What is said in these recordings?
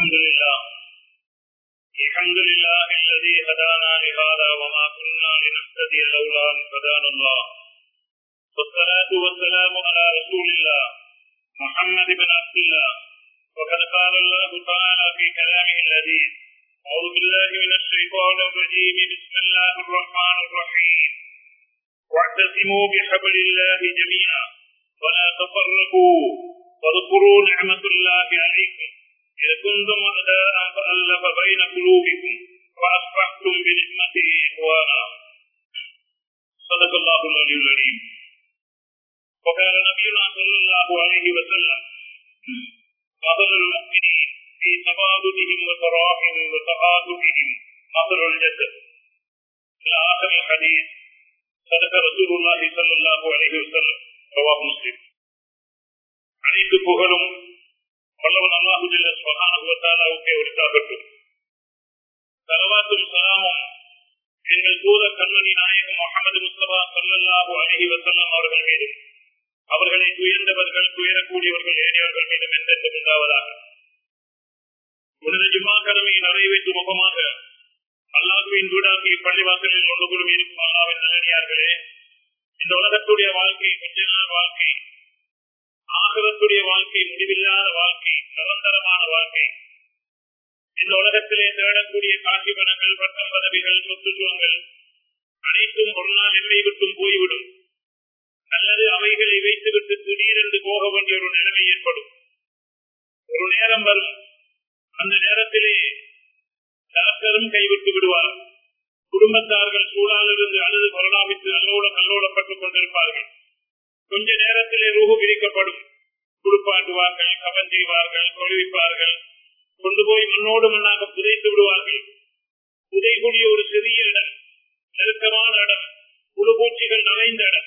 الحمد لله الحمد لله الذي هدانا لهذا وما كنا لنهتدي لولا ان هدانا الله والصلاة والسلام على رسول الله محمد بن عبد الله وقد قال الله تعالى في كلامه الذي أعوذ بالله من الشيطان الرجيم بسم الله الرحمن الرحيم واعتصموا بحبل الله جميعا ولا تفرقوا واذكروا نعمة الله عليكم إذ كنتم أعداء فألف بين قلوبكم فأصبحتم بنعمته إخوانا صدق الله العلي العليم وقال نبينا صلى الله عليه وسلم مثل المؤمنين في تبادلهم وتراحم وتعاطفهم مثل الجسد إلى آخر الحديث صدق رسول الله صلى الله عليه وسلم رواه مسلم அனைத்து புகழும் வல்லவன் அல்லாஹு சுகானுவத்தாலாவுக்கே உரித்தாகட்டும் தலவாத்தும் சலாமும் எங்கள் தூத கண்மணி நாயகம் முகமது முஸ்தபா சல்லாஹூ அலஹி வசல்லம் அவர்கள் மீதும் அவர்களை துயர்ந்தவர்கள் துயரக்கூடியவர்கள் ஏறியவர்கள் மீதும் எந்தெந்த உண்டாவதாக உனது ஜும்மா கடமையை நிறைவேற்றும் முகமாக அல்லாஹுவின் வீடாக்கி பள்ளிவாசலில் ஒன்று குழுமி இருக்கும் அல்லாவின் நல்லடியார்களே இந்த உலகத்துடைய வாழ்க்கை கொஞ்ச நாள் வாழ்க்கை ஆகவத்துடைய வாழ்க்கை முடிவில்லாத வாழ்க்கை நிரந்தரமான வாழ்க்கை இந்த உலகத்திலே தேடக்கூடிய காட்சி பணங்கள் பட்டம் பதவிகள் சொத்துத்துவங்கள் அனைத்தும் ஒரு நாள் எம்மை விட்டும் போய்விடும் அல்லது அவைகளை வைத்துவிட்டு திடீரென்று போக வேண்டிய ஒரு நிலைமை ஏற்படும் ஒரு நேரம் வரும் அந்த நேரத்திலே டாக்டரும் கைவிட்டு விடுவார் குடும்பத்தார்கள் சூழாலிருந்து அழுது கொரோனாவித்து நல்லோட கல்லோடப்பட்டுக் கொண்டிருப்பார்கள் கொஞ்ச நேரத்திலே ரூபு பிரிக்கப்படும் குடுப்பாட்டுவார்கள் கவன் செய்வார்கள் கொழுவிப்பார்கள் கொண்டு போய் மண்ணோடு மண்ணாக புதைத்து விடுவார்கள் புதைக்கூடிய ஒரு சிறிய இடம் நெருக்கமான இடம் புழுபூச்சிகள் நிறைந்த இடம்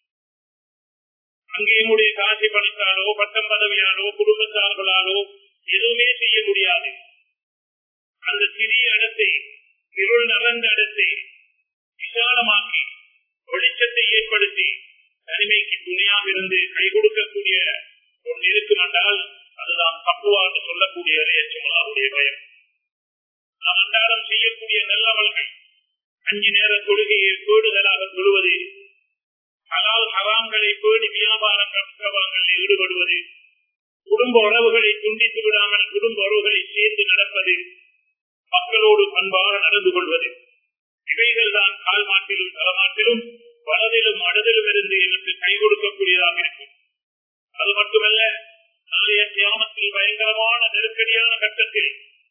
அங்கே என்னுடைய காசி பணத்தாலோ பட்டம் பதவியாலோ குடும்பத்தார்களாலோ எதுவுமே செய்ய முடியாது அந்த சிறிய இடத்தை இருள் நிறைந்த இடத்தை விசாலமாக்கி வெளிச்சத்தை ஏற்படுத்தி தனிமைக்கு துணையாக இருந்து கை கொடுக்கக்கூடிய ஒன்று இருக்கும் என்றால் அதுதான் தப்புவா என்று சொல்லக்கூடிய இறையச்சமலாவுடைய பயம் நாம் அன்றாடம் செய்யக்கூடிய நல்லவர்கள் அஞ்சு நேர கொள்கையை பேடுதலாக தொழுவது ஹலால் ஹராம்களை பேடி வியாபாரம் கஷ்டவாங்களில் ஈடுபடுவது குடும்ப உறவுகளை துண்டித்து விடாமல் குடும்ப உறவுகளை சேர்ந்து நடப்பது மக்களோடு பண்பாக நடந்து கொள்வது இவைகள் தான் கால் மாட்டிலும் தலமாட்டிலும் வலதிலும் அடுதிலும் இருந்து எனக்கு கை கொடுக்கக்கூடியதாக இருக்கும் அது மட்டுமல்ல நாளைய தியானத்தில் பயங்கரமான நெருக்கடியான கட்டத்தில்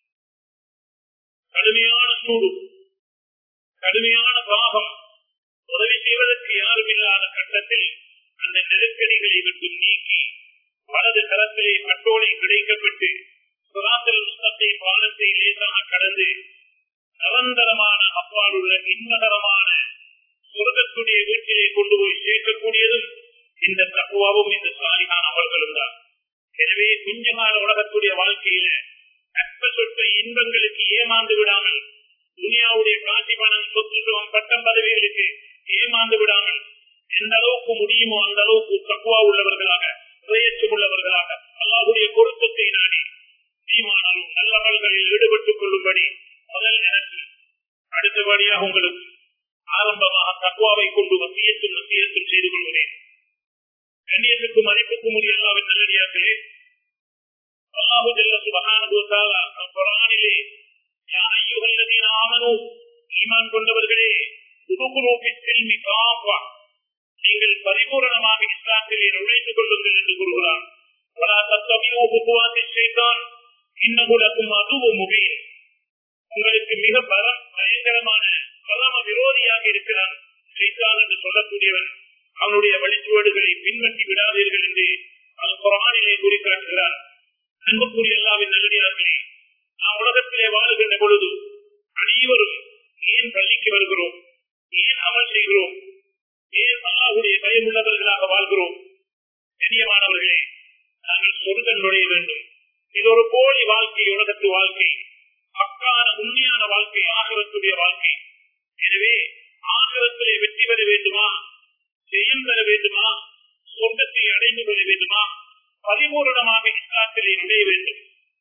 கடுமையான சூடு கடுமையான பாகம் உதவி செய்வதற்கு யாரும் இல்லாத கட்டத்தில் அந்த நெருக்கடிகளை விட்டு நீக்கி வலது கரத்திலே பட்டோலை கிடைக்கப்பட்டு சுராத்தல் முஸ்தத்தை பாலத்தை லேசாக கடந்து நிரந்தரமான அப்பால் உள்ள இன்பகரமான சொர்க்கத்துடைய வீட்டிலே கொண்டு போய் சேர்க்கக்கூடியதும் இந்த தக்குவாவும் இந்த சாலிகான அவர்களும் தான் எனவே கொஞ்சமான உலகத்துடைய வாழ்க்கையில அற்ப சொற்ற இன்பங்களுக்கு ஏமாந்து விடாமல் துனியாவுடைய காசி பணம் சொத்துத்துவம் பட்டம் பதவிகளுக்கு ஏமாந்து விடாமல் எந்த அளவுக்கு முடியுமோ அந்த அளவுக்கு தக்குவா உள்ளவர்களாக பிரயச்சம் உள்ளவர்களாக அல்லாவுடைய பொருத்தத்தை நாடி நீமானாலும் நல்லவர்களில் ஈடுபட்டுக் கொள்ளும்படி முதல் எனக்கு அடுத்தபடியாக உங்களுக்கு ஆரம்பமாக தக்குவாவை கொண்டு வசியத்தும் வசியத்தும் செய்து கொள்கிறேன் கண்ணியத்துக்கும் மதிப்புக்கும் உரிய அல்லாவின் நல்லடியார்களே அல்லாஹு ஜல்ல சுபஹானஹு வ தஆலா குர்ஆனிலே யா அய்யுஹல்லதீன ஆமனூ ஈமான் கொண்டவர்களே உதுகுலு பிஸ்ஸில்மி காஃபா நீங்கள் பரிபூரணமாக இஸ்லாத்திலே நுழைந்து கொள்ளுங்கள் என்று கூறுகிறார் வலா தத்தபியூ புகுவாத்தி ஷைத்தான் இன்னஹு லக்கும் அதுவும் முபீன் உங்களுக்கு மிக பலம் பயங்கரமான பரம விரோதியாக இருக்கிறான் ஷைத்தான் என்று சொல்லக்கூடியவன் அவனுடைய வழிச்சுவடுகளை பின்பற்றி விடாதீர்கள் என்று குரானிலே குறிக்காட்டுகிறார் அன்புக்குரிய எல்லாவின் நல்லடியார்களே நாம் உலகத்திலே வாழுகின்ற பொழுது அனைவரும் ஏன் பள்ளிக்கு வருகிறோம் ஏன் அமல் செய்கிறோம் ஏன் அல்லாஹுடைய பயம் உள்ளவர்களாக வாழ்கிறோம் கண்ணியமானவர்களே நாங்கள் சொர்க்கம் நுழைய வேண்டும் இது ஒரு போலி வாழ்க்கை உலகத்து வாழ்க்கை பக்கான உண்மையான வாழ்க்கை ஆகவத்துடைய வாழ்க்கை எனவே ஆகவத்திலே வெற்றி பெற வேண்டுமா ஜெயம் பெற வேண்டுமா சொர்க்கத்தை அடைந்து கொள்ள வேண்டுமா பரிபூரணமாக இஸ்லாத்திலே நுழைய வேண்டும் தொழுது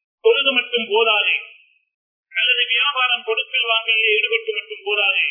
தொழுவது மட்டும் போதாது அல்லது வியாபாரம் கொடுக்கல் வாங்கலில் ஈடுபட்டு மட்டும் போதாது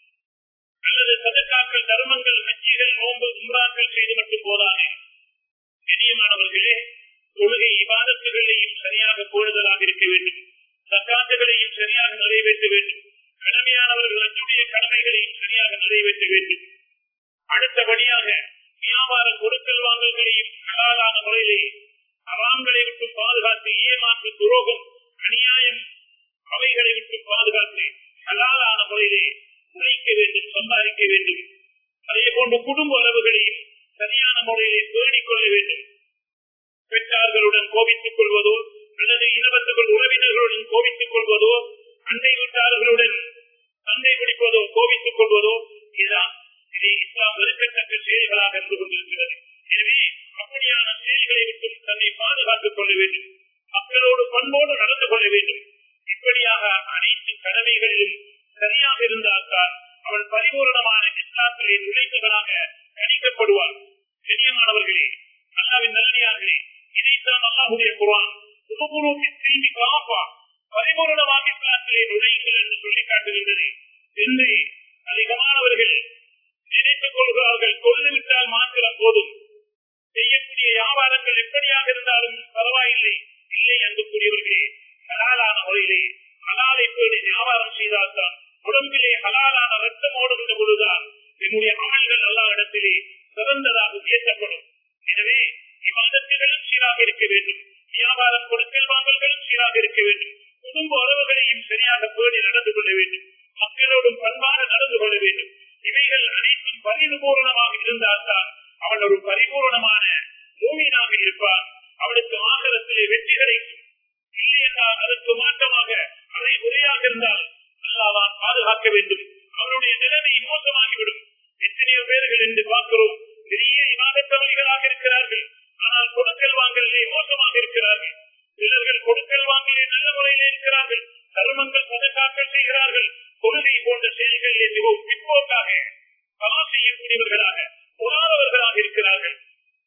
அல்லது சதக்காக்கள் தர்மங்கள் ஹஜ்ஜிகள் நோன்பு உம்ராக்கள் செய்து மட்டும் போதாது கண்ணியமானவர்களே தொழுகை விவாதத்துகளையும் சரியாக கூடுதலாக இருக்க வேண்டும் சக்காத்துகளையும் சரியாக நிறைவேற்ற வேண்டும் கடமையானவர்கள் அச்சுடைய கடமைகளையும் சரியாக நிறைவேற்ற வேண்டும் அடுத்தபடியாக வியாபார கொடுக்கல் வாங்கல்களையும் ஹலாலான முறையிலே அறாங்களை விட்டு பாதுகாத்து ஏமாற்று துரோகம் அநியாயம் அவைகளை விட்டு பாதுகாத்து ஹலாலான முறையிலே உழைக்க வேண்டும் சம்பாதிக்க வேண்டும் அதே போன்ற குடும்ப அளவுகளையும் சரியான முறையிலே பேணிக் கொள்ள வேண்டும் பெற்றார்களுடன் கோபித்துக் கொள்வதோ அல்லது இனவர்கள் உறவினர்களுடன் கோபித்துக் கொள்வதோ அண்டை வீட்டாளர்களுடன் சண்டை பிடிப்பதோ கோபித்துக் கொள்வதோ இதுதான் இது இஸ்லாம் வெறுக்கத்தக்க செயல்களாக இருந்து கொண்டிருக்கிறது எனவே அப்படியான செயல்களை விட்டு தன்னை பாதுகாத்துக் கொள்ள வேண்டும் மக்களோடு பண்போடு நடந்து கொள்ள வேண்டும் இப்படியாக அனைத்து கடமைகளிலும் சரியாக இருந்தால்தான் அவன் பரிபூர்ணமான இஸ்லாத்திலே நுழைந்தவராக கணிக்கப்படுவார் பெரியமானவர்களே அல்லாவின் நல்லடியார்களே இதைத்தான் அல்லாஹுடைய குரான் திரும்பி காப்பா பரிபூர்ணமாக இஸ்லாத்திலே நுழைங்கள் என்று சொல்லி காட்டுகின்றது என்று அதிகமானவர்கள் நினைத்துக் கொள்கிறார்கள் கொள்ளுவிட்டால் மாத்திரம் போதும் செய்யக்கூடிய வியாபாரங்கள் எப்படியாக இருந்தாலும் பரவாயில்லை இல்லை அன்புக்குரியவர்களே ஹலாலான முறையிலே ஹலாலை பேடி வியாபாரம் செய்தால்தான் உடம்பிலே ஹலாலான ரத்தம் ஓடுகின்ற பொழுதுதான் என்னுடைய அமல்கள் எல்லா இடத்திலே சிறந்ததாக உயர்த்தப்படும் எனவே விவாதத்திலும் சீராக இருக்க வேண்டும் வியாபாரம் கொடுக்கல் வாங்கல்களும் சீராக இருக்க வேண்டும் குடும்ப உறவுகளையும் சரியாக பேணி நடந்து கொள்ள வேண்டும் மக்களோடும் பண்பாக நடந்து கொள்ள வேண்டும் இவைகள் அனைத்தும் பரிபூர்ணமாக இருந்தால்தான் அவன் ஒரு பரிபூர்ணமான பூமியினாக இருப்பான் அவனுக்கு ஆகலத்திலே வெற்றி கிடைக்கும் இல்லை என்றால் அதற்கு மாற்றமாக அதை முறையாக இருந்தால் அல்லாதான் பாதுகாக்க வேண்டும் அவனுடைய நிலைமை மோசமாகிவிடும் எத்தனையோ பேர்கள் என்று பார்க்கிறோம் பெரிய விவாதத்தவர்களாக இருக்கிறார்கள் ஆனால் கொடுக்கல் வாங்கலே மோசமாக இருக்கிறார்கள் சிலர்கள் கொடுக்கல் வாங்கலே நல்ல முறையில் இருக்கிறார்கள் தர்மங்கள் பதக்காக்கள் செய்கிறார்கள் கொள்கை போன்ற செயல்களிலே மிகவும் பிற்போக்காக கலா செய்யக்கூடியவர்களாக பொறாதவர்களாக இருக்கிறார்கள்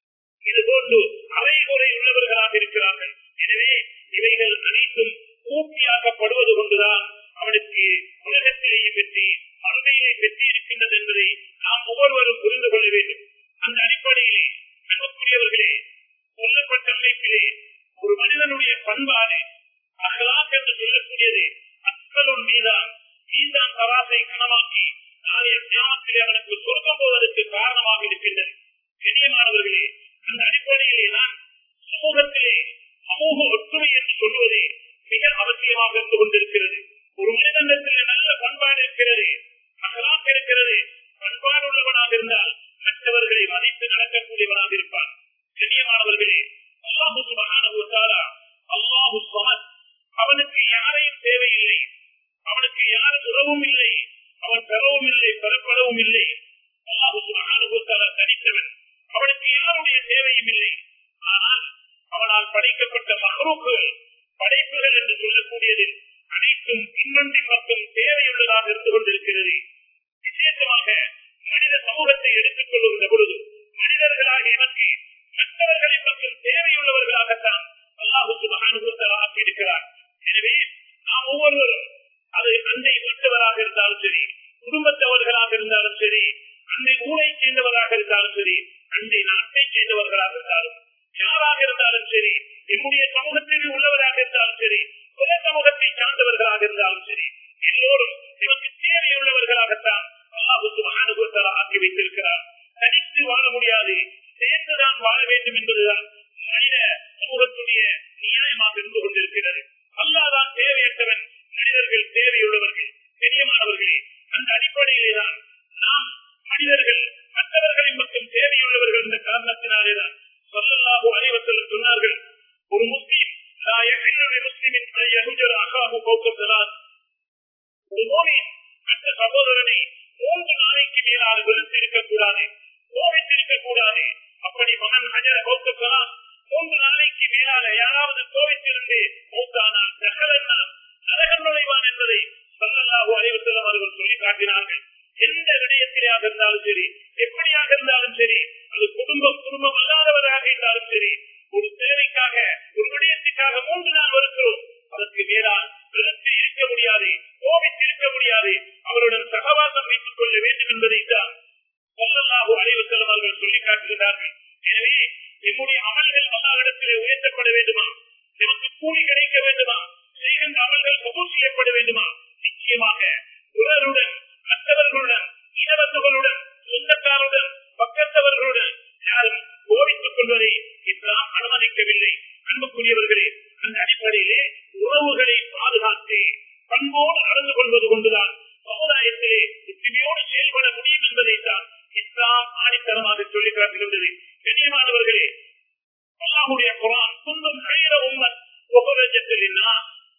இது போன்று அரைகுறை உள்ளவர்களாக இருக்கிறார்கள் எனவே இவைகள் அனைத்தும் ஊக்கியாக்கப்படுவது கொண்டுதான் அவனுக்கு உலகத்திலேயே வெற்றி அருமையை வெற்றி இருக்கின்றது என்பதை நாம் ஒவ்வொருவரும் புரிந்து கொள்ள வேண்டும் அந்த அடிப்படையிலே அன்புக்குரியவர்களே சொல்லப்பட்ட அமைப்பிலே ஒரு மனிதனுடைய பண்பாடு அகலாக் என்று சொல்லக்கூடியது அக்களுள் மீதான் மீதான் தராசை கனமாக்கி நாளைய தியானத்திலே அவனுக்கு சொர்க்கம் போவதற்கு காரணமாக இருக்கின்றது பெரியமானவர்களே அந்த அடிப்படையிலே நான் சமூகத்திலே சமூக ஒற்றுமை என்று சொல்வதே மிக அவசியமாக இருந்து கொண்டிருக்கிறது ஒரு மனிதனிடத்திலே நல்ல பண்பாடு இருக்கிறது அகலாக் இருக்கிறது பண்பாடு உள்ளவனாக இருந்தால் மற்றவர்களை மதித்து நடக்கக்கூடியவனாக இருப்பான் கண்ணியமானவர்களே அல்லாஹு சுபகான அல்லாஹு சமத் அவனுக்கு யாரையும் தேவையில்லை அவனுக்கு யார் உறவும் இல்லை அவன் பெறவும் இல்லை பெறப்படவும் இல்லை அல்லாஹு சுபகான தனித்தவன் அவனுக்கு யாருடைய தேவையும் இல்லை ஆனால் அவனால் படைக்கப்பட்ட மகரூக்குகள் படைப்புகள் என்று சொல்லக்கூடியதில் அனைத்தும் இன்னொன்றின் மட்டும் தேவையுள்ளதாக இருந்து கொண்டிருக்கிறது விசேஷமாக மனித சமூகத்தை எடுத்துக் கொள்ளுகின்ற பொழுது மனிதர்களாக எனக்கு மற்றவர்களின் பக்கம் தேவையுள்ளவர்களாகத்தான் அல்லாஹு சுபகானுபவத்தராக இருக்கிறார் எனவே நாம் ஒவ்வொருவரும் அது அண்டை வீட்டவராக இருந்தாலும் சரி குடும்பத்தவர்களாக இருந்தாலும் சரி அண்டை ஊரை சேர்ந்தவராக இருந்தாலும் சரி அண்டை நாட்டை சேர்ந்தவர்களாக இருந்தாலும் யாராக இருந்தாலும் சரி என்னுடைய சமூகத்தில் உள்ளவராக இருந்தாலும் சரி புற சமூகத்தை சார்ந்தவர்களாக இருந்தாலும் சரி எல்லோரும் இவருக்கு தேவையுள்ளவர்களாகத்தான் அல்லாஹுக்கு மகானுபவத்தால் ஆக்கி வைத்திருக்கிறார் தனித்து வாழ முடியாது சேர்ந்துதான் வாழ வேண்டும் என்பதுதான் மனித சமூகத்துடைய நியாயமாக இருந்து கொண்டிருக்கிறது அல்லாதான் தேவையற்றவன் மனிதர்கள் தேவையுள்ளவர்கள் பெரியமானவர்களே அந்த அடிப்படையிலே தான் நாம் மனிதர்கள் மற்றவர்களின் மட்டும் தேவையுள்ளவர்கள் என்ற காரணத்தினாலேதான் சொல்லலாகோ அனைவர்கள் சொன்னார்கள் ஒரு முஸ்லீம் முஸ்லிமின் அகாஹு போக்குகிறார் ஒரு நோய் மற்ற சகோதரனை மூன்று நாளைக்கு மேலாக வெறுத்து இருக்கக்கூடாது கோவித்திருக்க கூடாது அப்படி மகன் ஹஜர போக்குகிறான் மூன்று நாளைக்கு மேலாக யாராவது கோவித்திருந்து மூத்தானால் நகலெல்லாம் நரகம் நுழைவான் என்பதை சொல்லலாகோ அனைவர்கள் அவர்கள் சொல்லி காட்டினார்கள் எந்த விடயத்திலாக இருந்தாலும் சரி எப்படியாக இருந்தாலும் சரி அது குடும்பம் குடும்பம் அல்லாதவராக இருந்தாலும் சரி ஒரு தேவைக்காக ஒரு விடயத்துக்காக மூன்று நாள் வருகிறோம் முடியாது அவருடன் சகவாசம் வைத்துக் கொள்ள வேண்டும் என்பதைத்தான் சொல்லல்லாஹு அலைவசலம் அவர்கள் சொல்லி காட்டுகிறார்கள் எனவே நம்முடைய அமல்கள் அல்லாவிடத்திலே உயர்த்தப்பட வேண்டுமா நமக்கு கூலி கிடைக்க வேண்டுமா செய்கின்ற அமல்கள் கபூல் செய்யப்பட வேண்டுமா நிச்சயமாக உடலுடன் மற்றவர்களுடன் இனவத்துகளுடன் சொந்தக்காருடன் பக்கத்தவர்களுடன் யாரும் கோரித்துக் கொள்வதை இஸ்லாம் அனுமதிக்கவில்லை அன்புக்குரியவர்களே அந்த அடிப்படையிலே உறவுகளை பாதுகாத்து பண்போடு நடந்து கொள்வது கொண்டுதான் சமுதாயத்திலே ஒற்றுமையோடு செயல்பட முடியும் என்பதைத்தான் இஸ்லாம் ஆணித்தரமாக சொல்லி காட்டுகின்றது கண்ணியமானவர்களே அல்லாஹுடைய குரான் துன்பம் கையில உண்மை உபரஜத்திலினா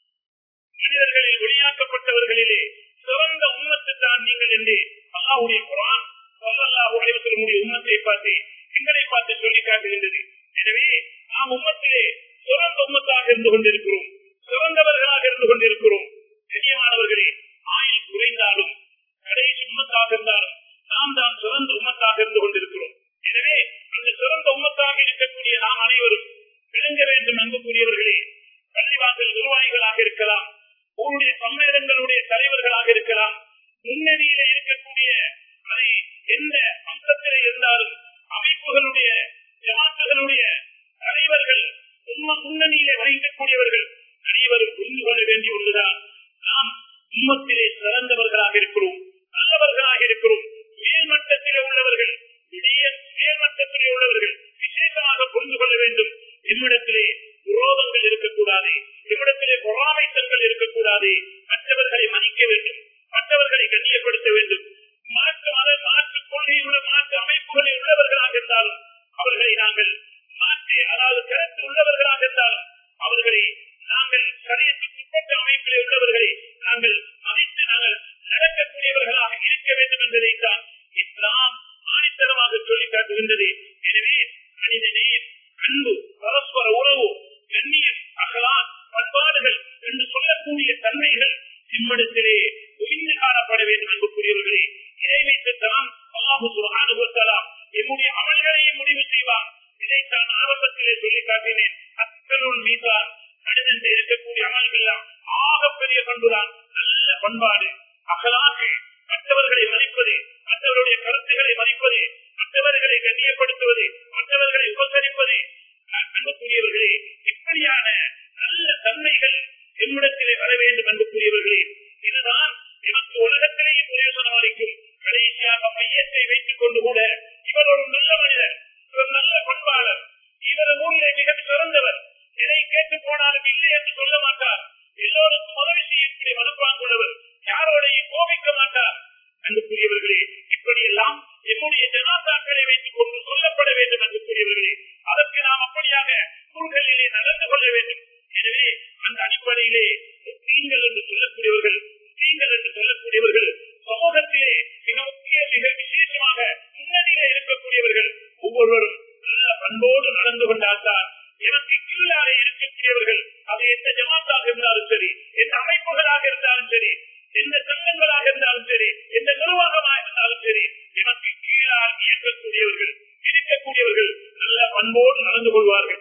மனிதர்களில் வெளியாக்கப்பட்டவர்களிலே சிறந்த உண்மத்தை தான் நீங்கள் என்று அல்லாஹுடைய குரான் சொல்லல்லாஹு அலைவசனுடைய உண்மத்தை பார்த்து எங்களை பார்த்து சொல்லி காட்டுகின்றது எனவே நாம் உம்மத்திலே சிறந்த உம்மத்தாக இருந்து கொண்டிருக்கிறோம் சிறந்தவர்களாக இருந்து கொண்டிருக்கிறோம் கண்ணியமானவர்களே ஆயுள் குறைந்தாலும் கடைசி உம்மத்தாக இருந்தாலும் நாம் தான் சிறந்த உம்மத்தாக இருந்து கொண்டிருக்கிறோம் எனவே அந்த சிறந்த உம்மத்தாக இருக்கக்கூடிய நாம் அனைவரும் விளங்க வேண்டும் அன்புக்குரியவர்களே பள்ளிவாசல் நிர்வாகிகளாக இருக்கலாம் ஊருடைய சம்மேளனங்களுடைய தலைவர்களாக இருக்கலாம் முன்னணியிலே இருக்கக்கூடிய அதை எந்த அம்சத்திலே இருந்தாலும் அமைப்புகளுடைய ஜமாத்துகளுடைய தலைவர்கள் உண்மை முன்னணியிலே வகிக்கக்கூடியவர்கள் அனைவரும் புரிந்து கொள்ள வேண்டிய ஒன்றுதான் நாம் உம்மத்திலே சிறந்தவர்களாக இருக்கிறோம் நல்லவர்களாக இருக்கிறோம் மேல்மட்டத்திலே உள்ளவர்கள் விடிய மேல்மட்டத்திலே உள்ளவர்கள் விசேஷமாக புரிந்து கொள்ள வேண்டும் நம்மிடத்திலே விரோதங்கள் இருக்கக்கூடாது நம்மிடத்திலே பொறாமைத்தங்கள் இருக்கக்கூடாது மற்றவர்களை மதிக்க வேண்டும் மற்றவர்களை கண்ணியப்படுத்த வேண்டும் மாற்று மத மாற்று கொள்கையுள்ள மாற்று அமைப்புகளை உள்ளவர்களாக இருந்தாலும் அவர்களை நாங்கள் மாற்றி அதாவது கருத்து உள்ளவர்களாக இருந்தாலும் அவர்களை நாங்கள் சரியத்துக்குட்பட்ட அமைப்பிலே உள்ளவர்களை நாங்கள் மதித்து நாங்கள் நடக்கக்கூடியவர்களாக இருக்க வேண்டும் என்பதைத்தான் இஸ்லாம் ஆணித்தரமாக சொல்லி காட்டுகின்றது எனவே மனிதனே அன்பு பரஸ்பர உறவு கண்ணியம் அகலான் பண்பாடுகள் என்று சொல்லக்கூடிய தன்மைகள் இம்மிடத்திலே ஒழிந்து காணப்பட வேண்டும் என்புக்குரியவர்களே இதை வைத்துத்தான் அல்லாஹு சுகானுபவத்தலாம் என்னுடைய அமல்களையும் முடிவு செய்வார் இதைத்தான் ஆரம்பத்திலே சொல்லி காட்டினேன் அத்தனுள் மீதான் மனிதன் இருக்கக்கூடிய அமல்கள் எல்லாம் ஆகப்பெரிய பண்புதான் நல்ல பண்பாடு அகலாக மற்றவர்களை மதிப்பது மற்றவருடைய கருத்துக்களை மதிப்பது மற்றவர்களை கண்ணியப்படுத்துவது மற்றவர்களை உபசரிப்பது அன்புக்குரியவர்களே இப்படியான நல்ல தன்மைகள் என்னிடத்திலே வர வேண்டும் அன்புக்குரியவர்களே இதுதான் நமக்கு உலகத்திலேயும் பிரயோசனம் அளிக்கும் கடைசியாக மையத்தை வைத்துக் கொண்டு கூட இவர் ஒரு நல்ல மனிதர் இவர் நல்ல பண்பாளர் இவர் ஊரிலே மிக சிறந்தவர் எதை கேட்டு போனாலும் இல்லை என்று சொல்ல மாட்டார் எல்லோருக்கும் உதவி செய்யக்கூடிய மனப்பாங்குள்ளவர் யாரோடையும் கோபிக்க மாட்டார் அன்புக்குரியவர்களே இப்படியெல்லாம் என்னுடைய ஜனாதாக்களை வைத்துக் கொண்டு சொல்லப்பட வேண்டும் அன்புக்குரியவர்களே அதற்கு நாம் அப்படியாக நூல்களிலே நடந்து கொள்ள வேண்டும் எனவே அந்த அடிப்படையிலே நீங்கள் என்று சொல்லக்கூடியவர்கள் நீங்கள் என்று சொல்லக்கூடியவர்கள் சமூகத்திலே மிக முக்கிய மிக விசேஷமாக முன்னணியிலே இருக்கக்கூடியவர்கள் ஒவ்வொருவரும் நல்ல பண்போடு நடந்து கொண்டால்தான் எனக்கு கீழாக இருக்கக்கூடியவர்கள் அது எந்த ஜமாத்தாக இருந்தாலும் சரி எந்த அமைப்புகளாக இருந்தாலும் சரி எந்த சங்கங்களாக இருந்தாலும் சரி எந்த நிர்வாகமாக இருந்தாலும் சரி எனக்கு கீழாக இயக்கக்கூடியவர்கள் இருக்கக்கூடியவர்கள் நல்ல பண்போடு நடந்து கொள்வார்கள்